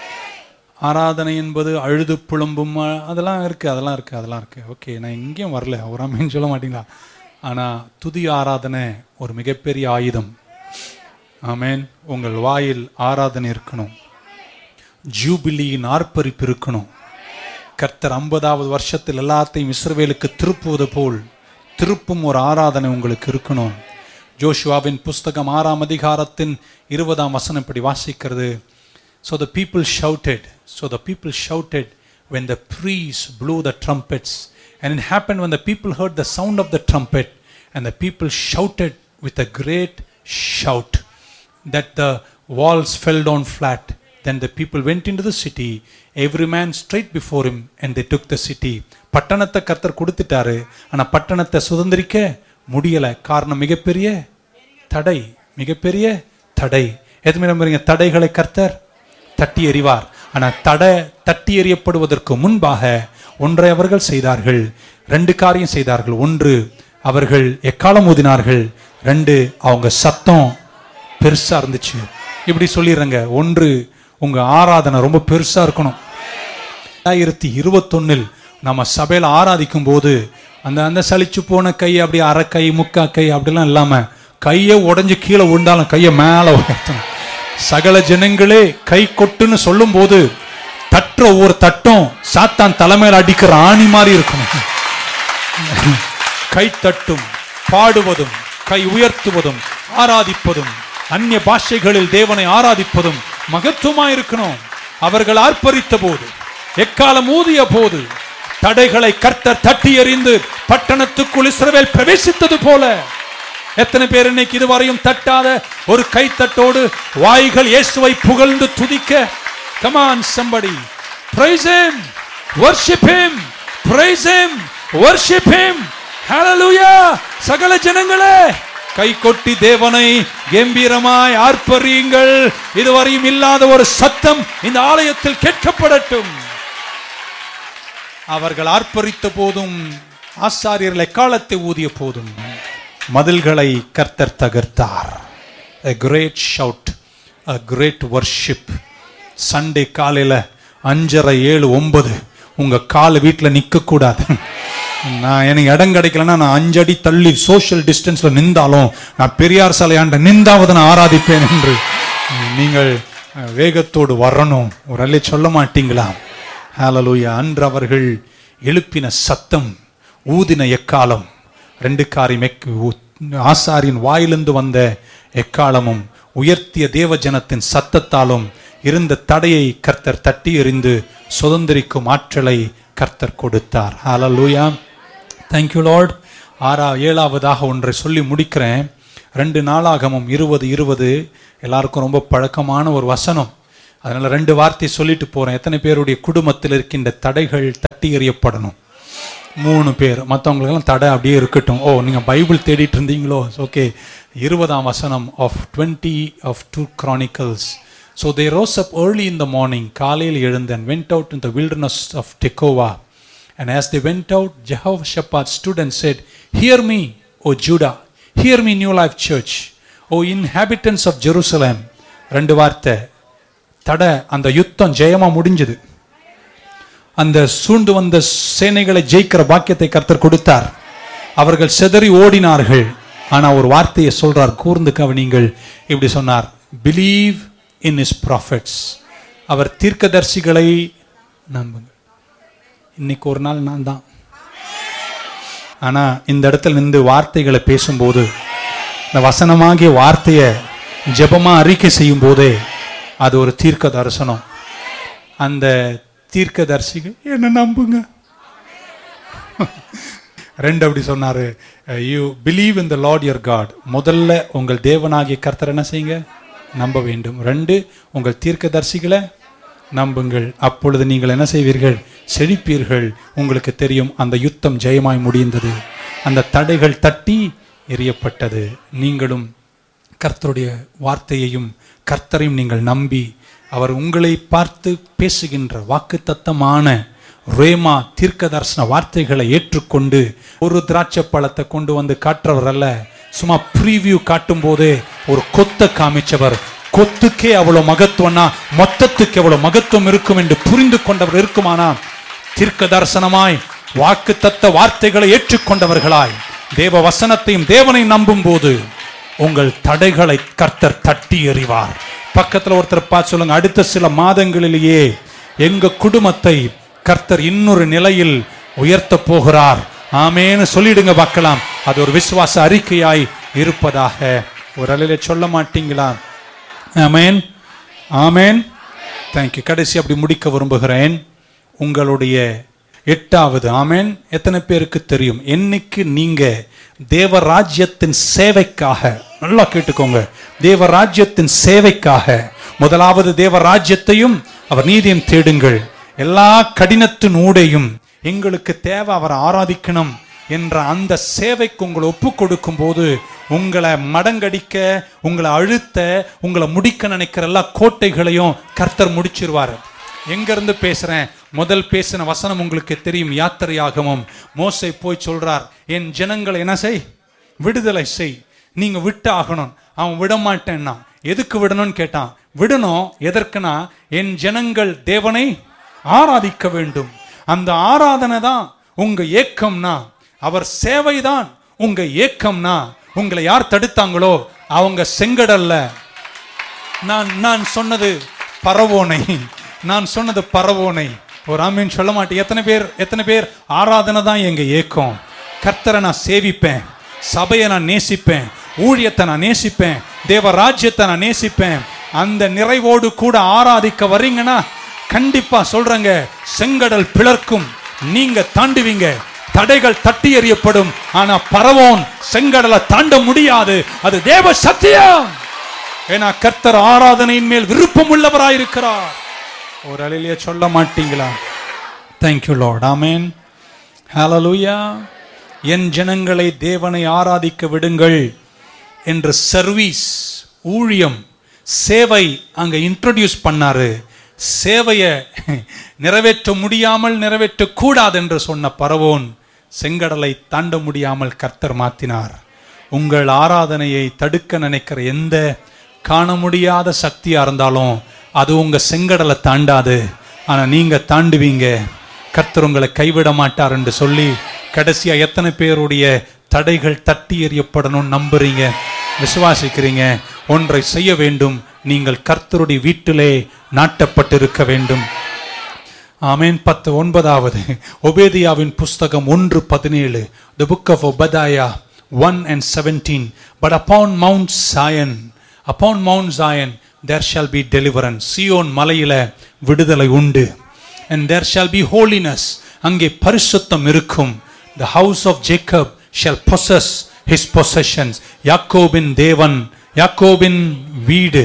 ஆராதனை என்பது அழுது புலம்பும் அ- அதெல்லாம் இருக்கு அதெல்லாம் இருக்கு அதெல்லாம் இருக்கு ஓகே நான் எங்கேயும் வரல ஒரு அம்மன் சொல்ல மாட்டீங்களா ஆனா துதி ஆராதனை ஒரு மிகப்பெரிய ஆயுதம் ஆமென் உங்கள் வாயில் ஆராதனை இருக்கணும் ஜூபிலியின் ஆர்ப்பரிப்பு இருக்கணும் கர்த்தர் ஐம்பதாவது வருஷத்தில் எல்லாத்தையும் இஸ்ரவேலுக்கு திருப்புவது போல் திருப்பும் ஒரு ஆராதனை உங்களுக்கு இருக்கணும் ஜோஷுவாவின் புஸ்தகம் ஆறாம் அதிகாரத்தின் இருபதாம் வசனம் இப்படி வாசிக்கிறது So the people shouted. So the people shouted when the priests blew the trumpets. And it happened when the people heard the sound of the trumpet, and the people shouted with a great shout that the walls fell down flat. Then the people went into the city, every man straight before him, and they took the city. பட்டணத்தை கர்த்தர் கொடுத்துட்டாரு ஆனா பட்டணத்தை சுதந்திரிக்க முடியல காரணம் மிகப்பெரிய தடை மிகப்பெரிய தடை எதுவுமே நம்புறீங்க தடைகளை கர்த்தர் தட்டி எறிவார் ஆனா தடை தட்டி எறியப்படுவதற்கு முன்பாக ஒன்றை அவர்கள் செய்தார்கள் ரெண்டு காரியம் செய்தார்கள் ஒன்று அவர்கள் எக்காலம் ஊதினார்கள் ரெண்டு அவங்க சத்தம் பெருசா இருந்துச்சு இப்படி சொல்லிடுறேங்க ஒன்று உங்க ஆராதனை ரொம்ப பெருசா இருக்கணும் ரெண்டாயிரத்தி இருபத்தொன்னில் நம்ம சபையில ஆராதிக்கும் போது அந்த அந்த சலிச்சு போன கை அப்படி அரை கை முக்கா கை அப்படிலாம் இல்லாம கையை உடைஞ்சு கீழே விழுந்தாலும் கையை மேல உயர்த்தணும் சகல ஜனங்களே கை கொட்டுன்னு சொல்லும் போது தட்டுற ஒவ்வொரு தட்டும் சாத்தான் தலைமையில் அடிக்கிற ஆணி மாதிரி இருக்கணும் கை தட்டும் பாடுவதும் கை உயர்த்துவதும் ஆராதிப்பதும் அந்நிய பாஷைகளில் தேவனை ஆராதிப்பதும் மகத்துவமா இருக்கணும் அவர்கள் ஆர்ப்பரித்த போது எக்காலம் ஊதிய போது தடைகளை கர்த்தர் தட்டி எறிந்து பட்டணத்துக்குள் இஸ்ரவேல் பிரவேசித்தது போல எத்தனை பேர் இன்னைக்கு இதுவரையும் தட்டாத ஒரு கைத்தட்டோடு வாய்கள் இயேசுவை புகழ்ந்து துதிக்க come on somebody praise him worship him praise him worship him hallelujah சகல ஜனங்களே கை கொட்டி தேவனை கம்பீரமாய் ஆர்ப்பரியுங்கள் இதுவரையும் இல்லாத ஒரு சத்தம் இந்த ஆலயத்தில் கேட்கப்படட்டும் அவர்கள் ஆர்ப்பரித்த போதும் ஆசாரியர்கள் எக்காலத்தை ஊதிய போதும் மதில்களை கர்த்தர் தகர்த்தார் a great shout a great worship Sunday காலையில அஞ்சரை ஏழு ஒன்பது உங்க கால் வீட்டில் நிக்க கூடாது நான் எனக்கு இடம் கிடைக்கலன்னா நான் அஞ்சு அடி தள்ளி சோஷியல் டிஸ்டன்ஸ்ல நின்றாலும் நான் பெரியார் சாலையாண்ட நின்றாவது நான் ஆராதிப்பேன் என்று நீங்கள் அஹ், வேகத்தோடு வரணும் ஒரு அல்லை சொல்ல மாட்டீங்களா ஹalleluya அன்று அவர்கள் எழுப்பின சத்தம் ஊதின எக்காலம் ரெண்டு காரியம் எக்- ஊ- ஆசாரியின் வாயிலிருந்து வந்த எக்காலமும் உயர்த்திய தேவ ஜனத்தின் சத்தத்தாலும் இருந்த தடையை கர்த்தர் தட்டி எறிந்து சுதந்திரிக்கும் ஆற்றலை கர்த்தர் கொடுத்தார் ஹalleluya thank you லார்ட் ஆறா ஏழாவதாக ஒன்றை சொல்லி முடிக்கிறேன் ரெண்டு நாளாகமும் இருபது இருபது எல்லாருக்கும் ரொம்ப பழக்கமான ஒரு வசனம் அதனால ரெண்டு வார்த்தை சொல்லிட்டு போறேன் எத்தனை பேருடைய குடும்பத்தில் இருக்கின்ற தடைகள் தட்டி எறியப்படணும் மூணு பேர் மற்றவங்களுக்கெல்லாம் தடை அப்படியே இருக்கட்டும் ஓ நீங்கள் பைபிள் தேடிட்டு இருந்தீங்களோ ஓகே இருபதாம் வசனம் of twenty of two Chronicles so they rose up early in the morning காலையில் எழுந்து and went out in the wilderness of Tekoa and as they went out Jehoshaphat stood and said hear me O Judah hear me New Life Church O inhabitants of Jerusalem ரெண்டு வார்த்தை தடை அந்த யுத்தம் ஜெயமா முடிஞ்சது அந்த சூழ்ந்து வந்த சேனைகளை ஜெயிக்கிற பாக்கியத்தை கர்த்தர் கொடுத்தார் அவர்கள் சிதறி ஓடினார்கள் ஆனா ஒரு வார்த்தையை சொல்றார் கூர்ந்து கவனிங்கள் இப்படி சொன்னார் பிலீவ் இன் இஸ் ப்ராஃபிட்ஸ் அவர் தீர்க்கதரிசிகளை நம்புங்கள் இன்னைக்கு ஒரு நாள் நான் தான் ஆனா இந்த இடத்துல நின்று வார்த்தைகளை பேசும்போது இந்த வசனமாகிய வார்த்தையை ஜெபமா அறிக்கை செய்யும் போதே அது ஒரு தீர்க்க தரிசனம் அந்த தீர்க்கதரிசிகள் என்ன நம்புங்க ரெண்டு அப்படி சொன்னாரு you believe in the Lord your God முதல்ல உங்கள் தேவனாகிய கர்த்தர் என்ன செய்யுங்க நம்ப வேண்டும் ரெண்டு உங்கள் தீர்க்கதரிசிகளை நம்புங்கள் அப்பொழுது நீங்கள் என்ன செய்வீர்கள் செழிப்பீர்கள் உங்களுக்கு தெரியும் அந்த யுத்தம் ஜெயமாய் முடிந்தது அந்த தடைகள் தட்டி எறியப்பட்டது நீங்களும் கர்த்தருடைய வார்த்தையையும் கர்த்தரையும் நீங்கள் நம்பி அவர் உங்களை பார்த்து பேசுகின்ற வாக்குத்தத்தமான ரேமா தீர்க்க தரிசன வார்த்தைகளை ஏற்றுக்கொண்டு ஒரு திராட்சை பழத்தை கொண்டு வந்து காட்டுறவர் அல்ல சும்மா ப்ரீவியூ காட்டும் போதே ஒரு கொத்த காமிச்சவர் கொத்துக்கே அவ்வளவு மகத்துவம்னா மொத்தத்துக்கு எவ்வளவு மகத்துவம் இருக்கும் என்று புரிந்து கொண்டவர் இருக்குமானா தீர்க்க தரிசனமாய் வாக்கு தத்த வார்த்தைகளை ஏற்றுக்கொண்டவர்களாய் தேவ வசனத்தையும் தேவனை நம்பும் போது உங்கள் தடைகளை கர்த்தர் தட்டி எறிவார் பக்கத்துல ஒருத்தர் பார்த்து சொல்லுங்க அடுத்த சில மாதங்களிலேயே எங்க குடும்பத்தை கர்த்தர் இன்னொரு நிலையில் உயர்த்த போகிறார் ஆமேன்னு சொல்லிடுங்க பார்க்கலாம் அது ஒரு விசுவாச அறிக்கையாய் இருப்பதாக ஒரு அலையில சொல்ல மாட்டீங்களா ஆமேன் ஆமேன் தேங்க்யூ கடைசி அப்படி முடிக்க விரும்புகிறேன் உங்களுடைய எட்டாவது ஆமேன் எத்தனை பேருக்கு தெரியும் என்னைக்கு நீங்க தேவராஜ்யத்தின் சேவைக்காக நல்லா கேட்டுக்கோங்க தேவராஜ்யத்தின் சேவைக்காக முதலாவது தேவராஜ்யத்தையும் அவர் நீதியும் தேடுங்கள் எல்லா கடினத்தின் ஊடையும் எங்களுக்கு தேவை அவரை ஆராதிக்கணும் என்ற அந்த சேவைக்கு உங்களை ஒப்பு கொடுக்கும் போது உங்களை மடங்கடிக்க உங்களை அழுத்த உங்களை முடிக்க நினைக்கிற எல்லா கோட்டைகளையும் கர்த்தர் முடிச்சிருவார் எங்க இருந்து பேசுறேன் முதல் பேசின வசனம் உங்களுக்கு தெரியும் யாத்திரையாகமும் மோசை போய் சொல்றார் என் ஜனங்களை என்ன செய் விடுதலை செய் நீங்க விட்டு ஆகணும் அவன் விட மாட்டேன்னா எதுக்கு விடணும்னு கேட்டான் விடணும் எதற்குனா என் ஜனங்கள் தேவனை ஆராதிக்க வேண்டும் அந்த ஆராதனை தான் உங்க ஏக்கம்னா அவர் சேவைதான் உங்க ஏக்கம்னா உங்களை யார் தடுத்தாங்களோ அவங்க செங்கடல்ல நான் நான் சொன்னது பரவோனை நான் சொன்னது பரவோனை ஒரு ஆமீன் சொல்ல மாட்டேன் எத்தனை பேர் எத்தனை பேர் ஆராதனை தான் எங்க ஏக்கம் கர்த்தரை நான் சேவிப்பேன் சபையை நான் நேசிப்பேன் ஊழியத்தை நான் நேசிப்பேன் தேவ ராஜ்யத்தை நான் நேசிப்பேன் அந்த நிறைவோடு கூட ஆராதிக்க வர்றீங்கன்னா கண்டிப்பா சொல்றேங்க செங்கடல் பிளர்க்கும் நீங்க தாண்டுவீங்க தடைகள் தட்டி எறியப்படும் ஆனா பரவோன் செங்கடலை தாண்ட முடியாது அது தேவ சத்தியம் ஏன்னா கர்த்தர் ஆராதனையின் மேல் விருப்பம் உள்ளவராயிருக்கிறார் ஒரு அலையிலேயே சொல்ல மாட்டீங்களா தேங்க்யூ லார்ட் ஆமேன் ஹalleluya என் ஜனங்களை தேவனை ஆராதிக்க விடுங்கள் என்ற சர்வீஸ் ஊழியம் சேவை அங்க இன்ட்ரோடியூஸ் பண்ணாரு சேவையை நிறைவேற்ற முடியாமல் நிறைவேற்ற கூடாது என்று சொன்ன பரவோன் செங்கடலை தாண்ட முடியாமல் கர்த்தர் மாத்தினார் உங்கள் ஆராதனையை தடுக்க நினைக்கிற எந்த காண முடியாத சக்தியா இருந்தாலும் அது உங்க செங்கடலை தாண்டாது ஆனா நீங்க தாண்டுவீங்க கர்த்தர் உங்களை கைவிட மாட்டார் என்று சொல்லி கடைசியா எத்தனை பேருடைய தடைகள் தட்டி எறியப்படணும்னு நம்புறீங்க விசுவாசிக்கிறீங்க ஒன்றை செய்ய வேண்டும் நீங்கள் கர்த்தருடைய வீட்டிலே நாட்டப்பட்டிருக்க வேண்டும் ஆமேன் பத்து ஒன்பதாவது ஒபேதியாவின் புஸ்தகம் ஒன்று பதினேழு the book of Obadiah one and seventeen but upon mount Zion upon mount Zion there shall be deliverance Zion மலையில விடுதலை உண்டு and there shall be holiness அங்கே பரிசுத்தம் இருக்கும் the house of Jacob shall possess his possessions யாக்கோபின் தேவன் யாக்கோபின் வீடு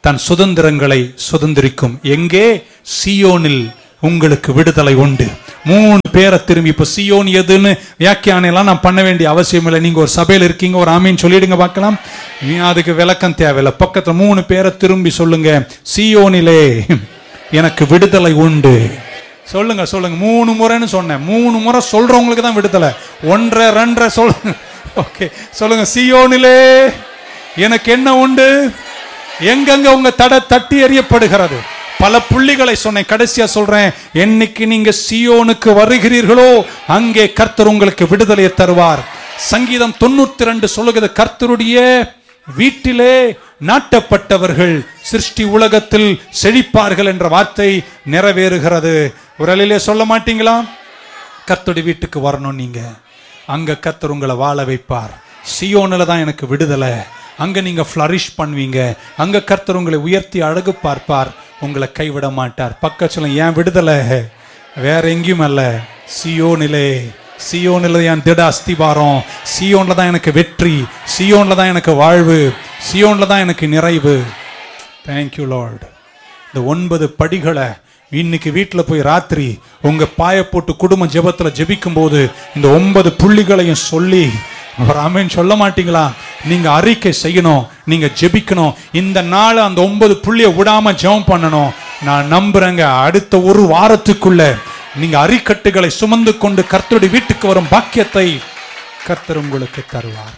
தன் சுதந்திரங்களை சுதந்திரிக்கும் எங்கே சியோனில் உங்களுக்கு விடுதலை உண்டு மூணு பேரை திரும்பி இப்ப சியோன் எதுன்னு வியாக்கியானம் எல்லாம் நான் பண்ண வேண்டிய அவசியம் இல்லை நீங்க ஒரு சபையில் இருக்கீங்க ஒரு ஆமீன் சொல்லிடுங்க பார்க்கலாம் நீ அதுக்கு விளக்கம் தேவையில்லை பக்கத்துல மூணு பேரை திரும்பி சொல்லுங்க சியோனிலே எனக்கு விடுதலை உண்டு சொல்லுங்க சொல்லுங்க மூணு முறைன்னு சொன்னேன் மூணு முறை சொல்றவங்களுக்கு தான் விடுதலை ஒன்றரை ரெண்டரை சொல்லுங்க ஓகே சொல்லுங்க சியோனிலே எனக்கு என்ன உண்டு எங்கெங்க உங்க தடை தட்டி எறியப்படுகிறது பல புள்ளிகளை சொன்னேன் கடைசியா சொல்றேன் என்னைக்கு நீங்க சியோனுக்கு வருகிறீர்களோ அங்கே கர்த்தர் உங்களுக்கு விடுதலையை தருவார் சங்கீதம் தொண்ணூத்தி ரெண்டு சொல்லுகிறது கர்த்தருடைய வீட்டிலே நாட்டப்பட்டவர்கள் சிருஷ்டி உலகத்தில் செழிப்பார்கள் என்ற வார்த்தை நிறைவேறுகிறது ஒரு அலையிலே சொல்ல மாட்டீங்களா கர்த்தருடைய வீட்டுக்கு வரணும் நீங்க அங்க கர்த்தர் உங்களை வாழ வைப்பார் சியோனில் தான் எனக்கு விடுதலை அங்க நீங்க ஃப்ளரிஷ் பண்ணுவீங்க அங்க கர்த்தர் உங்களை உயர்த்தி அழகு பார்ப்பார் உங்களை கைவிட மாட்டார் பக்கத்துல ஏன் விடுதலை வேற எங்கேயும் அல்ல சியோனிலே சியோனில் என் திட அஸ்திபாரம் சியோன்ல தான் எனக்கு வெற்றி சியோன்ல தான் எனக்கு வாழ்வு சியோன்ல தான் எனக்கு நிறைவு தேங்க்யூ லார்ட் இந்த ஒன்பது படிகளை இன்னைக்கு வீட்டில் போய் ராத்திரி உங்க பாய போட்டு குடும்ப ஜெபத்துல ஜெபிக்கும் போது இந்த ஒன்பது புள்ளிகளையும் சொல்லி ஒரு ஆமென் சொல்ல மாட்டீங்களா நீங்க அறிக்கை செய்யணும் நீங்க ஜெபிக்கணும் இந்த நாள் அந்த ஒன்பது புள்ளியை விடாம ஜெபம் பண்ணணும் நான் நம்புறேங்க அடுத்த ஒரு வாரத்துக்குள்ள நீங்க அரிக்கட்டுகளை சுமந்து கொண்டு கர்த்தருடைய வீட்டுக்கு வரும் பாக்கியத்தை கர்த்தர் உங்களுக்கு தருவார்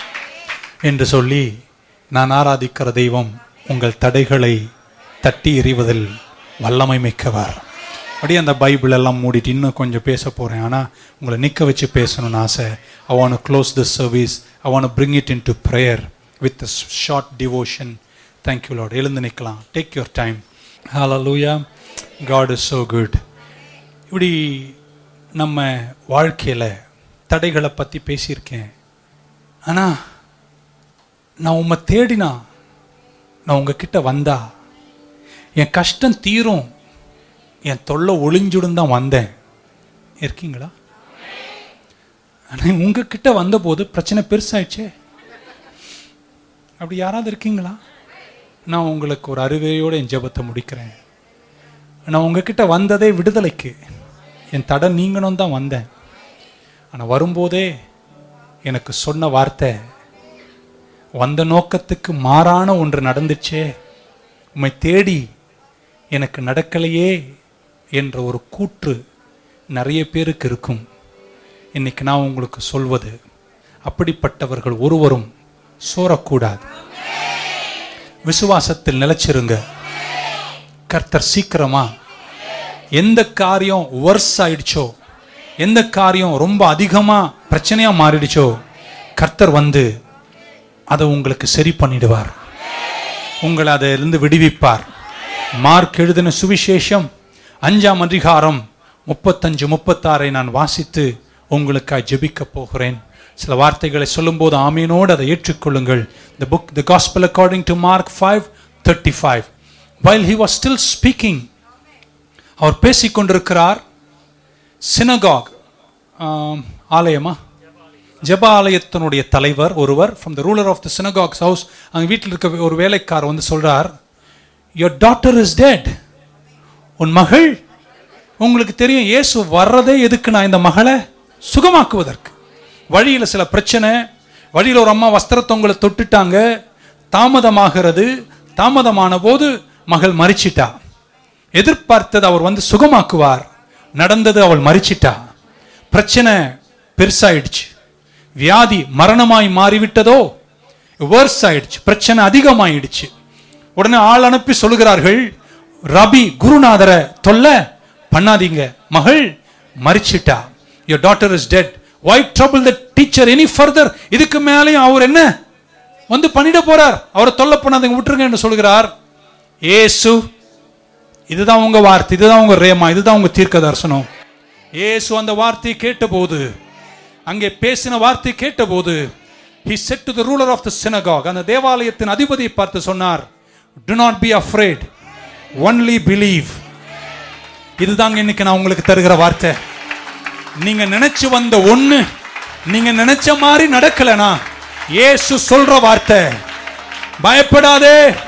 என்று சொல்லி நான் ஆராதிக்கிற தெய்வம் உங்கள் தடைகளை தட்டி எறிவதில் வல்லமை மிக்கவர் அப்படியே அந்த பைபிள் எல்லாம் மூடிட்டு இன்னும் கொஞ்சம் பேச போகிறேன் ஆனால் உங்களை நிற்க வச்சு பேசணும்னு ஆசை I want close this service I want bring it into prayer with short devotion thank you Lord எழுந்து நிற்கலாம் டேக் யுவர் டைம் ஹalleluya காட் இஸ் so குட் இப்படி நம்ம வாழ்க்கையில் தடைகளை பற்றி பேசியிருக்கேன் ஆனால் நான் உம்மை தேடினா நான் உங்ககிட்ட வந்தா என் கஷ்டம் தீரும் என் தொல்லை ஒளிஞ்சுடும் தான் வந்தேன் இருக்கீங்களா ஆனால் உங்ககிட்ட வந்தபோது பிரச்சனை பெருசாயிடுச்சே அப்படி யாராவது இருக்கீங்களா நான் உங்களுக்கு ஒரு அறுவையோடு என் ஜெபத்தை முடிக்கிறேன் நான் உங்ககிட்ட வந்ததே விடுதலைக்கு என் தடை நீங்கணும் தான் வந்தேன் ஆனால் வரும்போதே எனக்கு சொன்ன வார்த்தை வந்த நோக்கத்துக்கு மாறான ஒன்று நடந்துச்சே உம்மை தேடி எனக்கு நடக்கலையே என்ற ஒரு கூற்று நிறைய பேருக்கு இருக்கும் இன்னைக்கு நான் உங்களுக்கு சொல்வது அப்படிப்பட்டவர்கள் ஒருவரும் சோரக்கூடாது விசுவாசத்தில் நிலைச்சிருங்க கர்த்தர் சீக்கிரமா எந்த காரியம் ஒர்ஸ் ஆயிடுச்சோ எந்த காரியம் ரொம்ப அதிகமா பிரச்சனையா மாறிடுச்சோ கர்த்தர் வந்து அதை உங்களுக்கு சரி பண்ணிடுவார் உங்களை அதிலிருந்து விடுவிப்பார் மார்க் எழுதின சுவிசேஷம் அஞ்சாம் அதிகாரம் முப்பத்தஞ்சு முப்பத்தாறை நான் வாசித்து உங்களுக்காய் ஜெபிக்க போகிறேன் சில வார்த்தைகளை சொல்லும்போது ஆமீனோடு அதை ஏற்றுக்கொள்ளுங்கள் the book the gospel according to Mark five thirty five while he was still speaking அவர் பேசிக்கொண்டிருக்கிறார் சினகாக் ஆலயமா ஜெப ஆலயத்தினுடைய தலைவர் ஒருவர் from the ruler of the synagogue's house அங்கே வீட்டில் இருக்க ஒரு வேலைக்காரர் வந்து சொல்றார் யோர் டாட்டர் இஸ் டெட் உன் மகள் உங்களுக்கு தெரியும் இயேசு வர்றதே எதுக்கு நான் இந்த மகளை சுகமாக்குவதற்கு வழியில் சில பிரச்சனை வழியில் ஒரு அம்மா வஸ்திரத்தை உங்களை தொட்டுட்டாங்க தாமதமாகிறது தாமதமான போது மகள் மறிச்சிட்டா எதிர்பார்த்தது அவர் வந்து சுகமாக்குவார் நடந்தது அவள் மறிச்சிட்டா பிரச்சனை பெருசாயிடுச்சு வியாதி மரணமாய் மாறிவிட்டதோ வேர்ஸ் ஆயிடுச்சு பிரச்சனை அதிகமாயிடுச்சு உடனே ஆள் அனுப்பி சொல்லுகிறார்கள் ரபி குருநாதரை தொல்ல பண்ணாதீங்க மகள் மறிச்சிட்டா your daughter is dead why trouble the teacher any further இதுக்கு மேலேயும் அவர் என்ன வந்து பண்ணிட போறார் அவரை தொல்லை பண்ணாதீங்க விட்டுருங்கன்னு சொல்கிறார் ஏசு இதுதான் உங்க வார்த்தை இதுதான் உங்க ரேமா இதுதான் உங்க தீர்க்க தரிசனம் ஏசு அந்த வார்த்தையை கேட்டபோது அங்கே பேசின வார்த்தை கேட்டபோது he said to the ruler of the synagogue அந்த தேவாலயத்தின் அதிபதியை பார்த்து சொன்னார் do not be afraid only believe இதுதாங்க இன்னைக்கு நான் உங்களுக்கு தருகிற வார்த்தை நீங்க நினைச்சு வந்த ஒண்ணு நீங்க நினைச்ச மாதிரி நடக்கலனா இயேசு சொல்ற வார்த்தை பயப்படாதே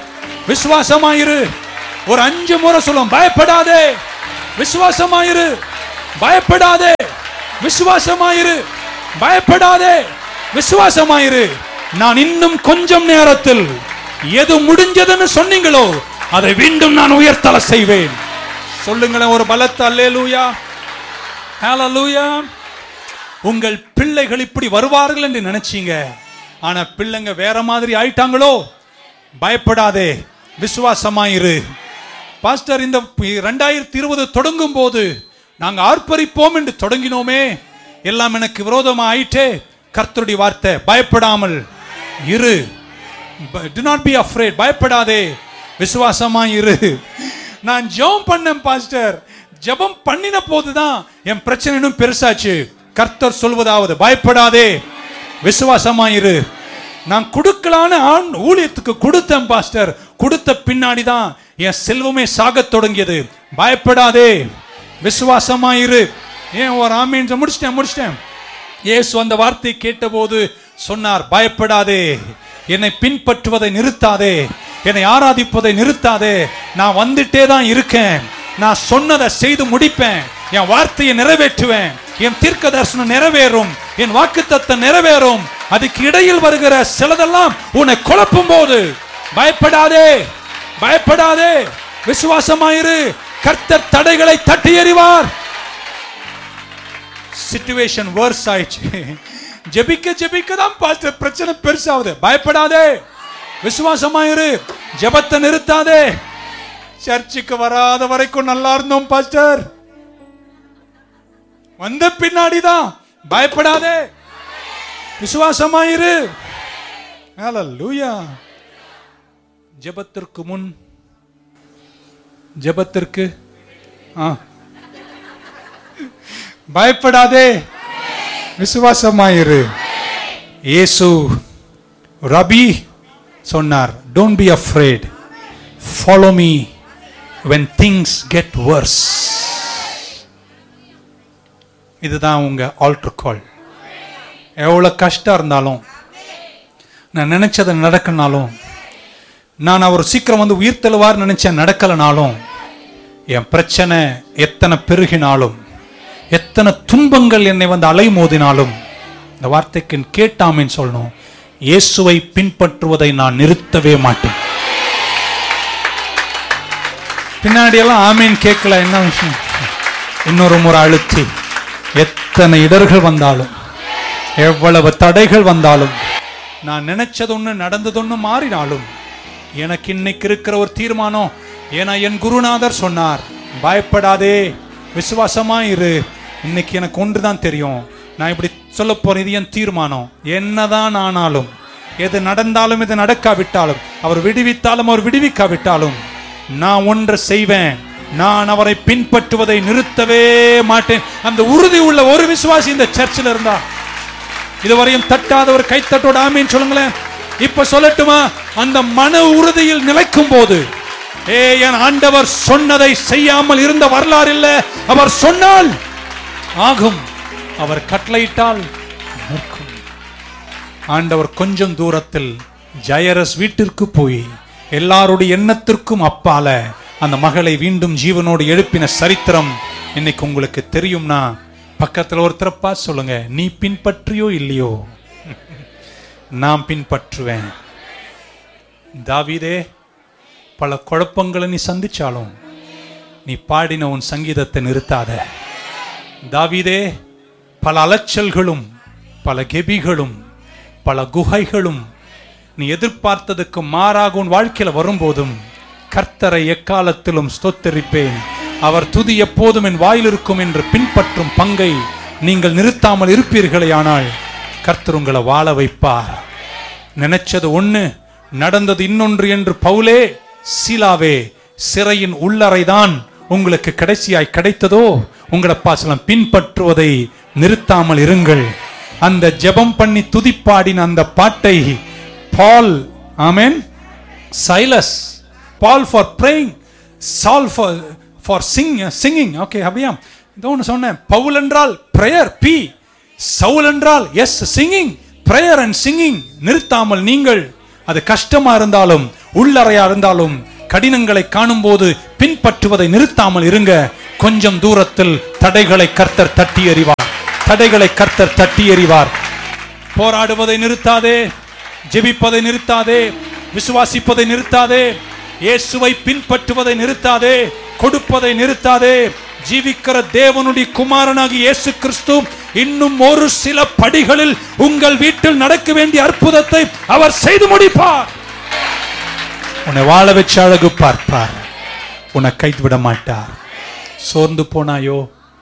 விசுவாசமாயிரு ஒரு அஞ்சு முறை சொல்லும் பயப்படாதே விசுவாசமாயிரு பயப்படாதே விசுவாசமாயிரு பயப்படாதே விசுவாசமாயிரு நான் இன்னும் கொஞ்சம் நேரத்தில் எது முடிஞ்சதுன்னு சொன்னீங்களோ அதை மீண்டும் நான் உயர்த்தல செய்வேன் சொல்லுங்களேன் ஒரு பலத்த அல்லேலூயா ஹalleluya உங்கள் பிள்ளைகள் இப்படி வருவார்கள் என்று நினைச்சீங்க ஆனா பிள்ளைங்க வேற மாதிரி ஆயிட்டாங்களோ பயப்படாதே விசுவாசமாயிரு பாஸ்டர் இந்த ரெண்டாயிரத்தி இருபது தொடங்கும் போது நாங்க ஆர்ப்பரிப்போம் என்று தொடங்கினோமே எல்லாம் எனக்கு விரோதமா ஆயிட்டே கர்த்தருடைய வார்த்தை பயப்படாமல் இரு டு நாட் பி அஃப்ரேட் பயப்படாதே விசுவாசமா இரு நான் ஜெபம் பண்ணேன் பாஸ்டர் ஜெபம் பண்ணின போதுதான் என் பிரச்சனை இன்னும் பெருசாச்சு கர்த்தர் சொல்வதாவது பயப்படாதே விசுவாசமா இரு நான் கொடுக்கலான்னு ஆண் ஊழியத்துக்கு கொடுத்தேன் பாஸ்டர் கொடுத்த பின்னாடி தான் என் செல்வமே சாகத் தொடங்கியது பயப்படாதே விசுவாசமா இரு ஏன் ஒரு ஆமீன் முடிச்சிட்டேன் முடிச்சிட்டேன் இயேசு அந்த வார்த்தை கேட்டபோது சொன்னார் பயப்படாதே என்னை பின்பற்றுவதை நிறுத்தாதே என்னை ஆராதிப்பதை நிறுத்தாதே நான் வந்துட்டே தான் இருக்கேன் நான் சொன்னதை செய்து முடிப்பேன் என் வார்த்தையை நிறைவேற்றுவேன் என் தீர்க்க தரிசனம் நிறைவேறும் என் வாக்குத்தத்தம் நிறைவேறும் அதுக்கு இடையில் வருகிற சிலதெல்லாம் உன்னை குழப்பும் போது பயப்படாதே பயப்படாதே விசுவாசமாயிரு கர்த்தர் தடைகளை தட்டி எறிவார் சிச்சுவேஷன் வேர்ஸ் ஆயிடுச்சு ஜெபிக்க ஜெபிக்க தான் பாஸ்டர் பிரச்சனை பெருசாகுது பயப்படாதே விசுவாசமாயிரு ஜெபத்தை நிறுத்தாதே சர்ச்சுக்கு வராத வரைக்கும் நல்லா இருந்தோம் பாஸ்டர் வந்த பின்னாடி தான் பயப்படாதே விசுவாசமாயிரு ஹalleluya ஜெபத்திற்கு முன் ஜெபத்திற்கு ஆ பயப்படாதே விசுவாசமாயிரு இயேசு ரபி சொன்னார் don't be afraid follow me when things get worse இதுதான் உங்க ஆல்டர் கால் எவ்வளோ கஷ்டம் இருந்தாலும் நான் நினைச்சதை நடக்கனாலும் நான் அவர் சீக்கிரம் வந்து உயிர் தழுவார் நினைச்சேன் நடக்கலனாலும் என் பிரச்சனை எத்தனை பெருகினாலும் எத்தனை துன்பங்கள் என்னை வந்து அலைமோதினாலும் இந்த வார்த்தைக்கு கேட்டாமேன்னு சொல்லணும் இயேசுவை பின்பற்றுவதை நான் நிறுத்தவே மாட்டேன் பின்னாடி எல்லாம் ஆமீன் கேட்கல என்ன விஷயம் இன்னொரு முறை அழுத்தி எத்தனை இடர்கள் வந்தாலும் எவ்வளவு தடைகள் வந்தாலும் நான் நினைச்சது ஒண்ணு நடந்தது ஒண்ணு மாறினாலும் எனக்கு இன்னைக்கு இருக்கிற ஒரு தீர்மானம் ஏன்னா என் குருநாதர் சொன்னார் பயப்படாதே விசுவாசமா இரு இன்னைக்கு எனக்கு ஒன்று தான் தெரியும் நான் இப்படி சொல்ல போறேன் இது என் தீர்மானம் என்னதான் ஆனாலும் எது நடந்தாலும் எது நடக்காவிட்டாலும் அவர் விடுவித்தாலும் அவர் விடுவிக்காவிட்டாலும் நான் ஒன்று செய்வேன் நான் அவரை பின்பற்றுவதை நிறுத்தவே மாட்டேன் அந்த உறுதி உள்ள ஒரு விசுவாசி இந்த சர்ச்சில் இருந்தா இதுவரையும் தட்டாத ஒரு கைத்தட்டோட ஆமீன் சொல்லுங்களேன் இப்ப சொல்லட்டுமா அந்த மன உறுதியில் நிலைக்கும் போது ஏ என் ஆண்டவர் சொன்னதை செய்யாமல் இருந்த வரலாறு இல்ல அவர் சொன்னால் ஆகும் அவர் கட்டளையிட்டால் நிற்கும் ஆண்டவர் கொஞ்சம் தூரத்தில் ஜயரஸ் வீட்டிற்கு போய் எல்லாருடைய எண்ணத்திற்கும் அப்பால அந்த மகளை மீண்டும் ஜீவனோடு எழுப்பின சரித்திரம் இன்னைக்கு உங்களுக்கு தெரியும்னா பக்கத்துல ஒருத்தரை பார்த்து சொல்லுங்க நீ பின்பற்றியோ இல்லையோ நான் பின்பற்றுவேன் தாவீதே பல குழப்பங்களை நீ சந்திச்சாலும் நீ பாடின உன் சங்கீதத்தை நிறுத்தாத தாவீதே பல அலைச்சல்களும் பல கெபிகளும் பல குகைகளும் நீ எதிர்பார்த்ததுக்கு மாறாக உன் வாழ்க்கையில வரும்போதும் கர்த்தரை எக்காலத்திலும் ஸ்தோத்தரிப்பேன் அவர் துதி எப்போதும் என் வாயில் இருக்கும் என்று பின்பற்றும் பங்கை நீங்கள் நிறுத்தாமல் இருப்பீர்களே ஆனால் கர்த்தர் உங்களை வாழ வைப்பார் நினைச்சது ஒண்ணு நடந்தது இன்னொன்று என்று பவுலே சீலாவே சிறையின் உள்ளறைதான் உங்களுக்கு கடைசியாய் கிடைத்ததோ உங்களை பாசலம் பின்பற்றுவதை நிறுத்தாமல் இருங்கள் அந்த ஜெபம் பண்ணி துதிப்பாடின அந்த பாட்டை Paul amen Silas Paul for praying Saul for for sing singing okay அப்படியா இதோ ஒன்று சொன்னேன் பவுல் என்றால் ப்ரேயர் பி சவுல் என்றால் S singing prayer and singing நிறுத்தாமல் நீங்கள் அது கஷ்டமா இருந்தாலும் உள்ளறையா இருந்தாலும் கடினங்களை காணும்போது பின்பற்றுவதை நிறுத்தாமல் இருங்க கொஞ்சம் தூரத்தில் தடைகளை கர்த்தர் தட்டி எறிவார் தடைகளை கர்த்தர் தட்டி எறிவார் போராடுவதை நிறுத்தாதே ஜெபிப்பதை நிறுத்தாதே விசுவாசிப்பதை நிறுத்தாதே இயேசுவை பின்பற்றுவதை நிறுத்தாதே கொடுப்பதை நிறுத்தாதே ஜீவிக்கிற தேவனுடைய குமாரனாகி இயேசு கிறிஸ்து இன்னும் ஒரு சில படிகளில் உங்கள் வீட்டில் நடக்க வேண்டிய அற்புதத்தை அவர் செய்து முடிப்பார் உன்னை வாழ வச்சு அழகு பார்ப்பார் உன்னை கைவிட மாட்டார் சோர்ந்து போனாயோ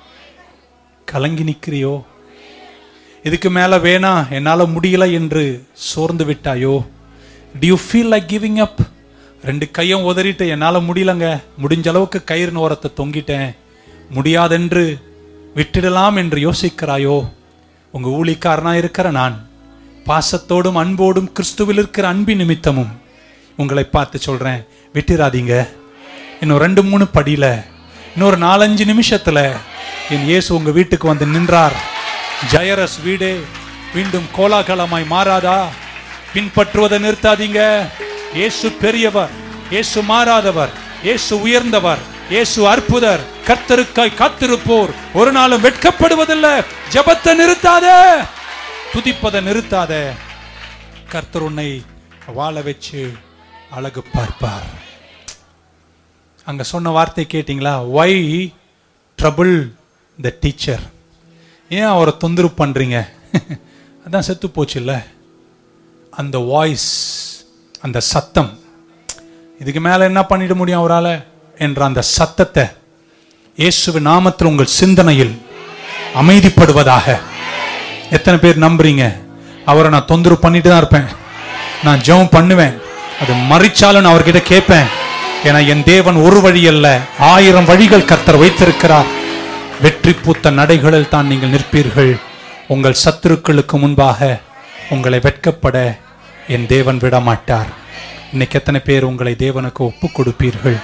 கலங்கி நிற்கிறியோ இதுக்கு மேல வேணா என்னால முடியல என்று சோர்ந்து விட்டாயோ do you feel like giving up ரெண்டு கையும் உதறிட்டு என்னால முடியலங்க முடிஞ்ச அளவுக்கு கயிறு ஓரத்தை தொங்கிட்டேன் முடியாதென்று விட்டுடலாம் என்று யோசிக்கிறாயோ உங்க ஊழிக்காரனா இருக்கிற நான் பாசத்தோடும் அன்போடும் கிறிஸ்துவில் இருக்கிற அன்பின் நிமித்தமும் உங்களை பார்த்து சொல்றேன் விட்டுறாதீங்க இன்னும் ரெண்டு மூணு படியில இன்னொரு நாலஞ்சு நிமிஷத்துல என் இயேசு உங்க வீட்டுக்கு வந்து நின்றார் ஜெயரஸ் வீடே மீண்டும் கோலாகலமாய் மாறாதா பின்பற்றுவதை நிறுத்தாதீங்க இயேசு பெரியவர் இயேசு மாறாதவர் இயேசு உயர்ந்தவர் இயேசு அற்புதர் கர்த்தருக்காய் காத்திருப்போர் ஒரு நாளும் வெட்கப்படுவதில்லை ஜெபத்தை நிறுத்தாதே துதிப்பதை நிறுத்தாத கர்த்தர் உன்னை வாழ வச்சு அழகு பார்ப்பார் அங்க சொன்ன வார்த்தை கேட்டிங்களா ஒய் ட்ரபிள் த டீச்சர் ஏன் அவரை தொந்தரவு பண்றீங்க அதான் செத்து போச்சு இல்ல அந்த வாய்ஸ் அந்த சத்தம் இதுக்கு மேல என்ன பண்ணிட முடியும் அவரால என்ற அந்த சத்தத்தை இயேசுவ நாமத்தில் உங்கள் சிந்தனையில் அமைதிப்படுவதாக எத்தனை பேர் நம்புறீங்க அவரை நான் தொந்தரவு பண்ணிட்டு தான் இருப்பேன் நான் ஜெபம் பண்ணுவேன் அது மறிச்சாலும் நான் அவர்கிட்ட கேட்பேன் ஏன்னா என் தேவன் ஒரு வழி அல்ல ஆயிரம் வழிகள் கர்த்தர் வைத்திருக்கிறார் வெற்றி பூத்த நடைகளில் தான் நீங்கள் நிற்பீர்கள் உங்கள் சத்துருக்களுக்கு முன்பாக உங்களை வெட்கப்பட என் தேவன் விட மாட்டார் இன்னைக்கு எத்தனை பேர் உங்களை தேவனுக்கு ஒப்பு கொடுப்பீர்கள்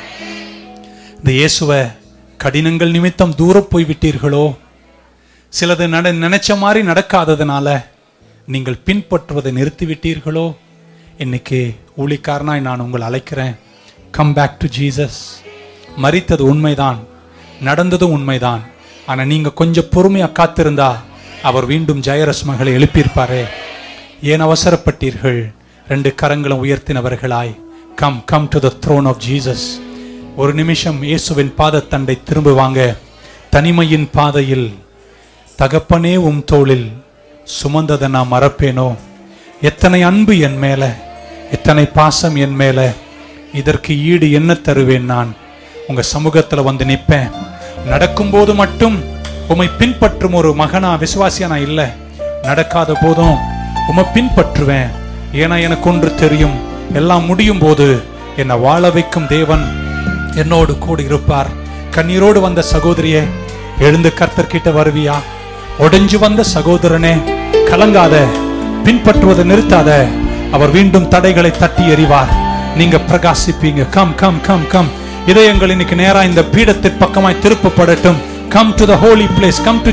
இந்த இயேசுவை கடினங்கள் நிமித்தம் தூரம் போய் விட்டீர்களோ சிலது நட நினைச்ச மாதிரி நடக்காததுனால நீங்கள் பின்பற்றுவதை நிறுத்திவிட்டீர்களோ இன்னைக்கு ஊழிக்காரனாய் நான் உங்களை அழைக்கிறேன் கம் பேக் டு ஜீசஸ் மறித்தது உண்மைதான் நடந்ததும் உண்மைதான் ஆனா நீங்க கொஞ்சம் பொறுமையா காத்திருந்தா அவர் மீண்டும் ஜெயரஸ் மகளை எழுப்பியிருப்பாரே ஏன் அவசரப்பட்டீர்கள் ரெண்டு கரங்களும் உயர்த்தினவர்களாய் come come to the throne of Jesus ஒரு நிமிஷம் இயேசுவின் பாதத்தண்டை திரும்புவாங்க தனிமையின் பாதையில் தகப்பனே உம் தோளில் சுமந்ததை நான் மறப்பேனோ எத்தனை அன்பு என் மேல எத்தனை பாசம் என் மேல இதற்கு ஈடு என்ன தருவேன் நான் உங்க சமூகத்துல வந்து நிற்பேன் நடக்கும்போது மட்டும் உம்மை பின்பற்றும் ஒரு மகனா விசுவாசியா நான் இல்ல நடக்காத போதும் உம்மை பின்பற்றுவேன் ஏன்னா எனக்கு ஒன்று தெரியும் எல்லாம் முடியும் போது என்னை வாழ வைக்கும் தேவன் என்னோடு கூட இருப்பார் கண்ணீரோடு வந்த சகோதரியே எழுந்து கர்த்தர் கிட்ட வருவியா உடைஞ்சு வந்த சகோதரனே கலங்காத பின்பற்றுவதை நிறுத்தாத அவர் மீண்டும் தடைகளை தட்டி எறிவார் நீங்க பிரகாசிப்பீங்க கம் கம் கம் கம் இதயங்கள் இன்னைக்கு நேரா இந்த பீடத்தின் பக்கமாய் திருப்பப்படட்டும் come to the holy place come to